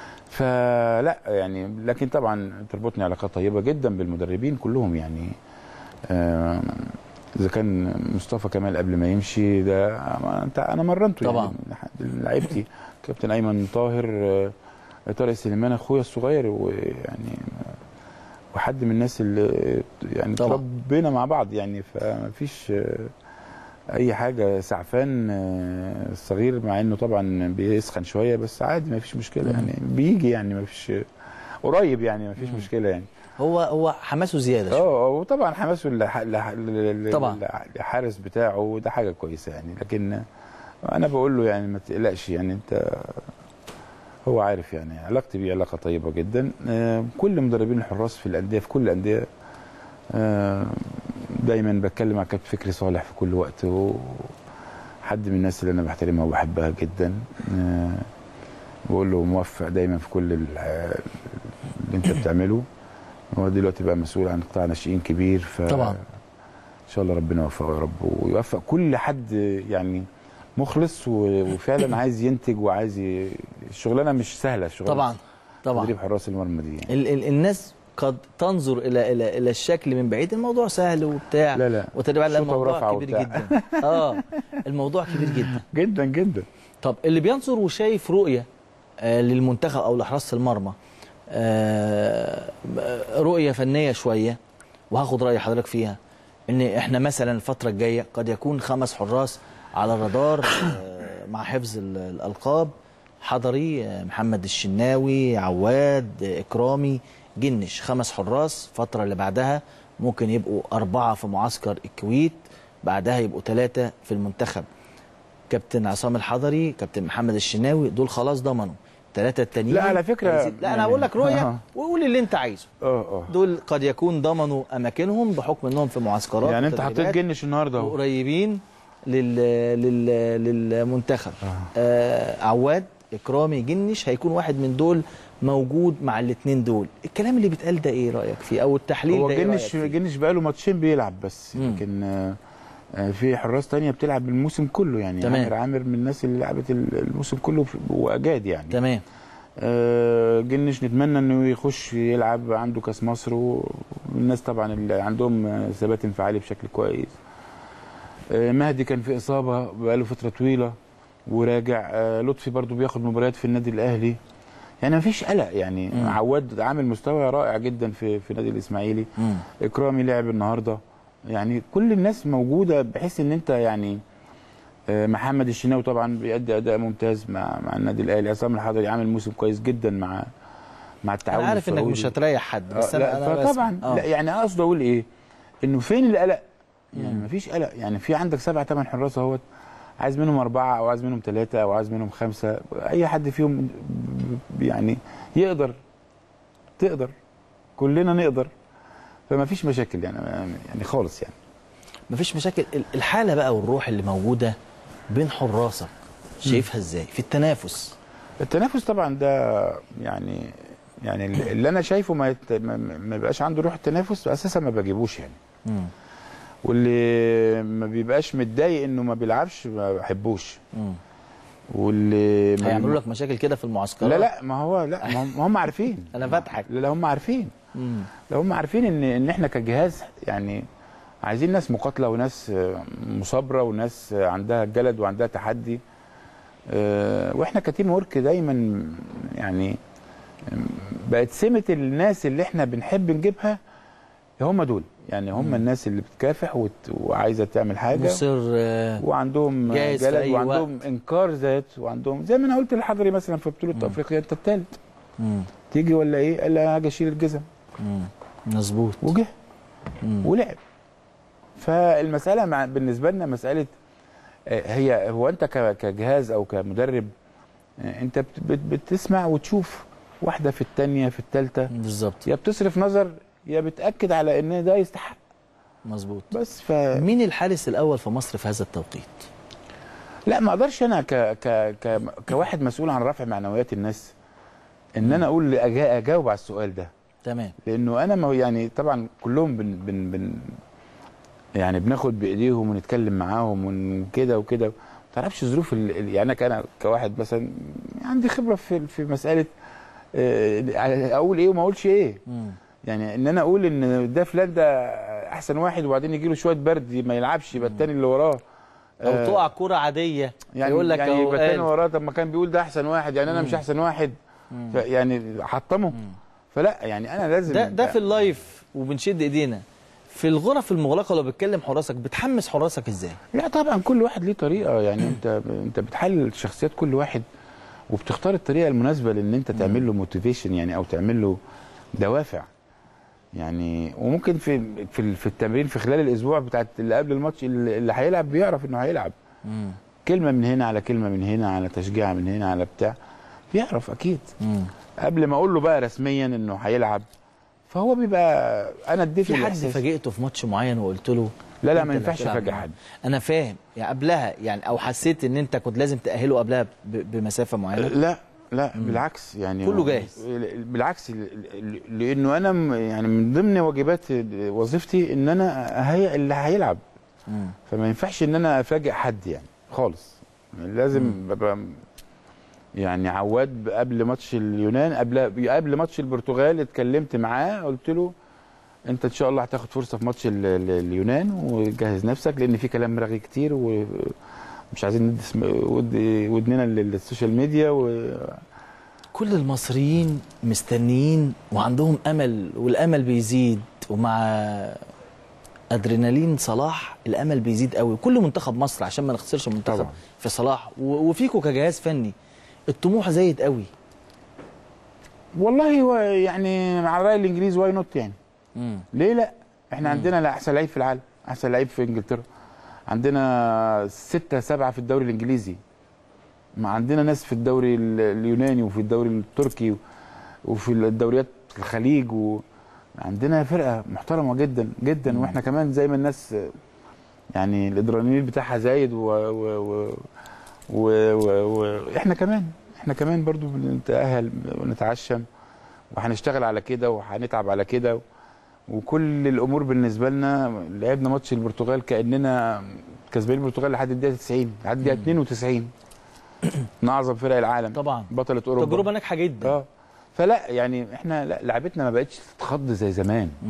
فلا يعني لكن طبعا تربطني علاقات طيبه جدا بالمدربين كلهم يعني آم، اذا كان مصطفى كمال قبل ما يمشي ده ما انت انا مرنته طبعا. يعني لحد- لعيبتي كابتن ايمن طاهر آه، طارق سليمان اخويا الصغير ويعني وحد من الناس اللي يعني طبعا. تربينا مع بعض يعني فما فيش آه، اي حاجه سعفان آه، الصغير مع انه طبعا بيسخن شويه بس عادي ما فيش مشكله يعني بيجي يعني ما فيش قريب يعني ما فيش مشكله يعني هو هو حماسه زياده شوية. اه وطبعا حماسه لح- لح- لل- طبعا. لل- للحارس بتاعه ده حاجه كويسه يعني لكن انا بقول له يعني ما تقلقش يعني انت هو عارف يعني علاقتي بيه علاقه طيبه جدا آه، كل مدربين الحراس في الانديه في كل الانديه آه، دايما بتكلم مع كابتن فكري صالح في كل وقت وحد من الناس اللي انا بحترمها وبحبها جدا آه، بقول له موفق دايما في كل ال- اللي انت بتعمله هو دلوقتي بقى مسؤول عن قطاع ناشئين كبير ف طبعا. ان شاء الله ربنا يوفقه يا رب ويوفق كل حد يعني مخلص و- وفعلا عايز ينتج وعايز ي... الشغلانه مش سهله الشغلانه طبعا طبعا تدريب حراس المرمى دي يعني. ال ال الناس قد تنظر الى الى الى الشكل من بعيد الموضوع سهل وبتاع لا لا وتدريب على شوطة الموضوع ورفعة كبير وبتاع. جدا اه الموضوع كبير جدا جدا جدا طب اللي بينظر وشايف رؤيه آه للمنتخب او لحراسه المرمى آه رؤيه فنيه شويه وهاخد راي حضرتك فيها ان احنا مثلا الفتره الجايه قد يكون خمس حراس على الرادار آه مع حفظ ال- الالقاب حضري آه، محمد الشناوي عواد آه، اكرامي جنش خمس حراس الفتره اللي بعدها ممكن يبقوا اربعه في معسكر الكويت بعدها يبقوا ثلاثه في المنتخب كابتن عصام الحضري كابتن محمد الشناوي دول خلاص ضمنوا ثلاثه التانيين لا، على فكرة عايزين- لا انا يعني- هقول لك رؤيه آه. وقول اللي انت عايزه اه اه دول قد يكون ضمنوا اماكنهم بحكم انهم في معسكرات يعني انت حطيت وتدريبات جنش النهارده اهو وقريبين لل... لل... للمنتخب آه عواد اكرامي جنش هيكون واحد من دول موجود مع الاثنين دول الكلام اللي بيتقال ده ايه رايك فيه او التحليل هو ده إيه جنش رأيك فيه؟ جنش بقاله ماتشين بيلعب بس لكن آه، آه، في حراس تانية بتلعب الموسم كله يعني تمام. عامر عامر من الناس اللي لعبت ال- الموسم كله في- واجاد يعني تمام آه، جنش نتمنى انه يخش يلعب عنده كاس مصر الناس طبعا اللي عندهم آه، ثبات انفعالي بشكل كويس آه، مهدي كان في اصابه بقاله فتره طويله وراجع آه، لطفي برضو بياخد مباريات في النادي الاهلي يعني مفيش قلق يعني مم. عواد عامل مستوى رائع جدا في في النادي الاسماعيلي مم. اكرامي لعب النهارده يعني كل الناس موجوده بحيث ان انت يعني آه، محمد الشناوي طبعا بيأدي اداء ممتاز مع مع النادي الاهلي عصام الحضري عامل موسم كويس جدا مع مع التعاون انا عارف انك السعودي. مش هتريح حد بس آه، انا لا انا فطبعا بسمع. آه. لا يعني اقصد اقول ايه انه فين القلق يعني مم. مفيش قلق يعني في عندك سبع ثمان حراس اهوت عايز منهم اربعه او عايز منهم ثلاثه او عايز منهم خمسه اي حد فيهم ب- يعني يقدر تقدر كلنا نقدر فما فيش مشاكل يعني يعني خالص يعني مفيش مشاكل ال- الحاله بقى والروح اللي موجوده بين حراسك شايفها ازاي في التنافس التنافس طبعا ده يعني يعني اللي انا شايفه ما يت... ما- ما يبقاش عنده روح التنافس اساسا ما بجيبوش يعني مم. واللي ما بيبقاش متضايق انه ما بيلعبش ما بحبوش مم. واللي ما- هيعملوا لك مشاكل كده في المعسكرات لا لا ما هو لا ما هم- ما هم عارفين انا فاتحك لا هم عارفين مم. لا هم عارفين ان ان احنا كجهاز يعني عايزين ناس مقاتله وناس آه، مثابره وناس آه، عندها جلد وعندها تحدي آه، واحنا كتيم ورك دايما يعني آم، بقت سمه الناس اللي احنا بنحب نجيبها هم دول يعني هم الناس اللي بتكافح وت... وعايزه تعمل حاجه مصر آه، وعندهم جاهز في جلد أي وعندهم انكار ذات وعندهم زي ما انا قلت للحضري مثلا في بطوله افريقيا انت الثالث مم. تيجي ولا ايه قال لي هاجي اشيل الجزم مم. مظبوط وجه مم. ولعب فالمساله مع بالنسبه لنا مساله آه، هي هو انت ك- كجهاز او كمدرب آه، انت بت- بت- بتسمع وتشوف واحده في الثانيه في الثالثه بالظبط يا بتصرف نظر يا بتاكد على ان ده يستحق مظبوط بس ف مين الحارس الاول في مصر في هذا التوقيت لا ما اقدرش انا ك... ك... ك... كواحد مسؤول عن رفع معنويات الناس ان انا اقول أجا... اجاوب على السؤال ده تمام لانه انا ما هو يعني طبعا كلهم بن... بن... بن... يعني بناخد بايديهم ونتكلم معاهم وكده وكده ما تعرفش ظروف ال... ال- يعني انا كأنا كواحد مثلا عندي خبره في في مساله آه، اقول ايه وما اقولش ايه مم. يعني ان انا اقول ان ده فلان ده احسن واحد وبعدين يجي له شويه برد ما يلعبش يبقى التاني اللي وراه او آه، تقع كرة عاديه يعني يقول لك يعني اهو يبقى التاني قال. وراه طب ما كان بيقول ده احسن واحد يعني انا مش مم. احسن واحد مم. ف- يعني حطمه فلا يعني انا لازم ده ده في اللايف وبنشد ايدينا في الغرف المغلقه لو بتكلم حراسك بتحمس حراسك ازاي لا طبعا كل واحد ليه طريقه يعني انت انت بتحلل شخصيات كل واحد وبتختار الطريقه المناسبه لان انت تعمل له موتيفيشن يعني او تعمل له دوافع يعني وممكن في في في التمرين في خلال الاسبوع بتاعت اللي قبل الماتش اللي اللي هيلعب بيعرف انه هيلعب مم. كلمه من هنا على كلمه من هنا على تشجيع من هنا على بتاع بيعرف اكيد مم. قبل ما اقول له بقى رسميا انه هيلعب فهو بيبقى انا اديته في حد الإحساس. فاجئته في ماتش معين وقلت له لا لا أنت ما اللي ينفعش هتلعب افاجئ معاه. حد انا فاهم يعني قبلها يعني او حسيت ان انت كنت لازم تاهله قبلها ب- بمسافه معينه لا لا بالعكس يعني كله جاهز. بالعكس ل- ل- لانه انا م- يعني من ضمن واجبات وظيفتي ان انا اهيئ اللي هيلعب مم. فما ينفعش ان انا افاجئ حد يعني خالص لازم ببقى يعني عواد قبل ماتش اليونان قبل قبل ماتش البرتغال اتكلمت معاه قلت له انت ان شاء الله هتاخد فرصه في ماتش ال- ال- اليونان وجهز نفسك لان في كلام رغي كتير ومش عايزين ندي اسم- ود- ودننا لل- للسوشيال ميديا و كل المصريين مستنيين وعندهم امل والامل بيزيد ومع ادرينالين صلاح الامل بيزيد قوي كل منتخب مصر عشان ما نخسرش منتخب طبعا. في صلاح و- وفيكوا كجهاز فني الطموح زايد قوي والله هو يعني على راي الانجليز واي نوت يعني مم. ليه لا احنا عندنا لا احسن لعيب في العالم احسن لعيب في انجلترا عندنا ستة سبعة في الدوري الانجليزي ما عندنا ناس في الدوري ال- اليوناني وفي الدوري التركي وفي الدوريات الخليج وعندنا فرقة محترمة جدا جدا واحنا كمان زي ما الناس يعني الادرينالين بتاعها زايد و, و, و و... و... و... احنا كمان احنا كمان برضو بنتأهل ونتعشم وهنشتغل على كده وهنتعب على كده وكل الامور بالنسبه لنا لعبنا ماتش البرتغال كاننا كسبانين البرتغال لحد الدقيقه 90 لحد الدقيقه 92 من اعظم فرق العالم طبعا بطله اوروبا تجربه ناجحه جدا اه فلا يعني احنا لا لعبتنا ما بقتش تتخض زي زمان مم.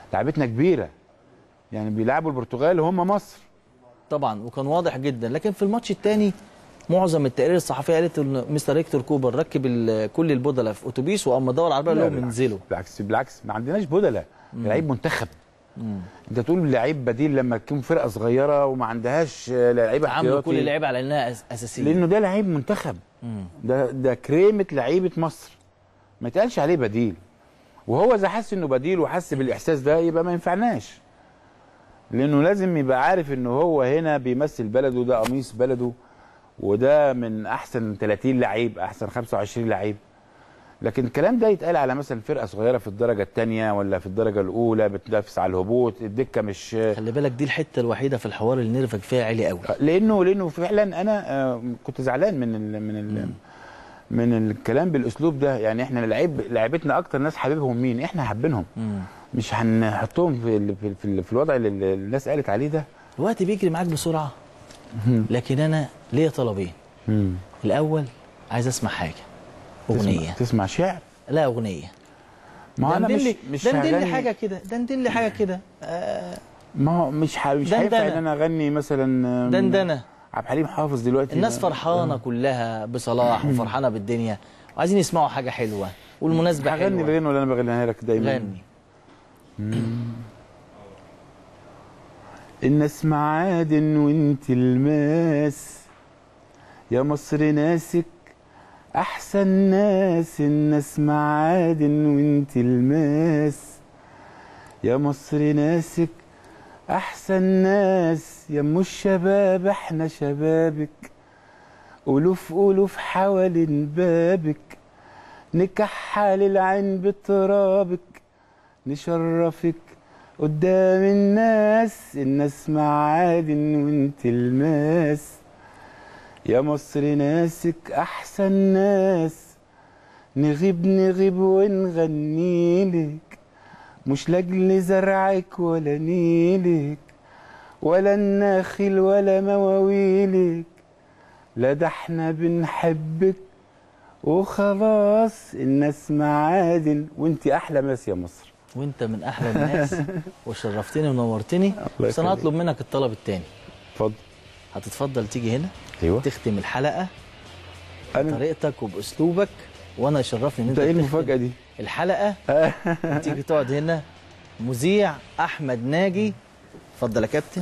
لعبتنا كبيره يعني بيلعبوا البرتغال وهم مصر طبعا وكان واضح جدا لكن في الماتش الثاني معظم التقارير الصحفيه قالت ان مستر هيكتور كوبر ركب ال- كل البودله في اتوبيس واما دور العربيه لا، لهم بالعكس. انزلوا بالعكس بالعكس ما عندناش بدله لعيب منتخب انت تقول لعيب بديل لما تكون فرقه صغيره وما عندهاش آه، لعيبه عملوا احتياطي. كل اللعيبه على انها أس- اساسيه لانه ده لعيب منتخب مم. ده ده كريمه لعيبه مصر ما يتقالش عليه بديل وهو اذا حس انه بديل وحس بالاحساس ده يبقى ما ينفعناش لانه لازم يبقى عارف انه هو هنا بيمثل بلده ده قميص بلده وده من احسن 30 لعيب احسن 25 لعيب لكن الكلام ده يتقال على مثلا فرقه صغيره في الدرجه الثانيه ولا في الدرجه الاولى بتنافس على الهبوط الدكه مش خلي بالك دي الحته الوحيده في الحوار اللي نرفك فيها عالي قوي لانه لانه فعلا انا آه، كنت زعلان من ال من ال من الكلام بالاسلوب ده يعني احنا لعيب لعيبتنا اكتر ناس حاببهم مين احنا حابينهم مش هنحطهم في ال- في, ال- في, ال- في الوضع اللي اللي الناس قالت عليه ده الوقت بيجري معاك بسرعه لكن انا ليا طلبين الاول عايز اسمع حاجه اغنيه تسمع, تسمع شعر لا اغنيه ما انا دندن مش لي- مش دندن لي هغني- حاجه كده دندن لي حاجه كده آه ما هو مش ح- مش دندنة. هينفع ان انا اغني مثلا آم، دندنه عبد الحليم حافظ دلوقتي الناس ده- فرحانه كلها بصلاح وفرحانه بالدنيا وعايزين يسمعوا حاجه حلوه والمناسبه هغني حلوه الغنى ولا انا بغنيها لك دايما غني الناس معادن وانت الماس يا مصر ناسك احسن ناس الناس معادن وانت الماس يا مصر ناسك احسن ناس يا ام الشباب احنا شبابك الوف الوف حوالين بابك نكحل العين بترابك نشرفك قدام الناس الناس معادن وانت الماس يا مصر ناسك احسن ناس نغيب نغيب ونغنيلك مش لاجل زرعك ولا نيلك ولا الناخل ولا مواويلك لا ده احنا بنحبك وخلاص الناس معادن وانت احلى ناس يا مصر وانت من احلى الناس وشرفتني ونورتني بس انا يخليك. هطلب منك الطلب الثاني اتفضل هتتفضل تيجي هنا ايوه تختم الحلقه أنا- بطريقتك وباسلوبك وانا يشرفني ان انت ده ايه تختم المفاجاه دي الحلقه تيجي تقعد هنا مذيع احمد ناجي اتفضل يا كابتن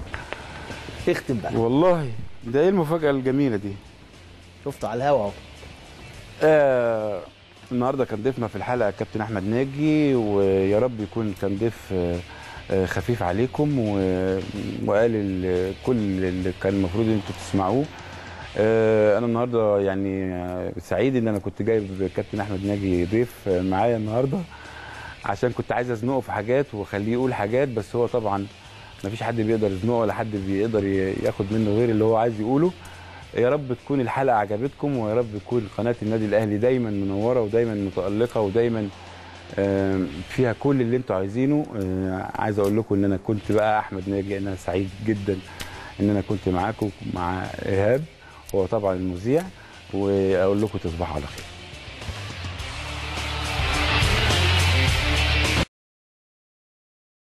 اختم بقى والله ده ايه المفاجاه الجميله دي شفته على الهوا اهو آه النهارده كان ضيفنا في الحلقه كابتن احمد ناجي ويا رب يكون كان ضيف آه، آه، خفيف عليكم و- وقال ال- كل اللي كان المفروض ان انتوا تسمعوه آه، انا النهارده يعني آه، سعيد ان انا كنت جايب كابتن احمد ناجي ضيف آه، معايا النهارده عشان كنت عايز ازنقه في حاجات واخليه يقول حاجات بس هو طبعا ما فيش حد بيقدر يزنقه ولا حد بيقدر ي- ياخد منه غير اللي هو عايز يقوله يا رب تكون الحلقه عجبتكم ويا رب تكون قناه النادي الاهلي دايما منوره ودايما متالقه ودايما آم، فيها كل اللي انتوا عايزينه آه، عايز اقول لكم ان انا كنت بقى احمد ناجي انا سعيد جدا ان انا كنت معاكم مع ايهاب هو طبعا المذيع واقول لكم تصبحوا على خير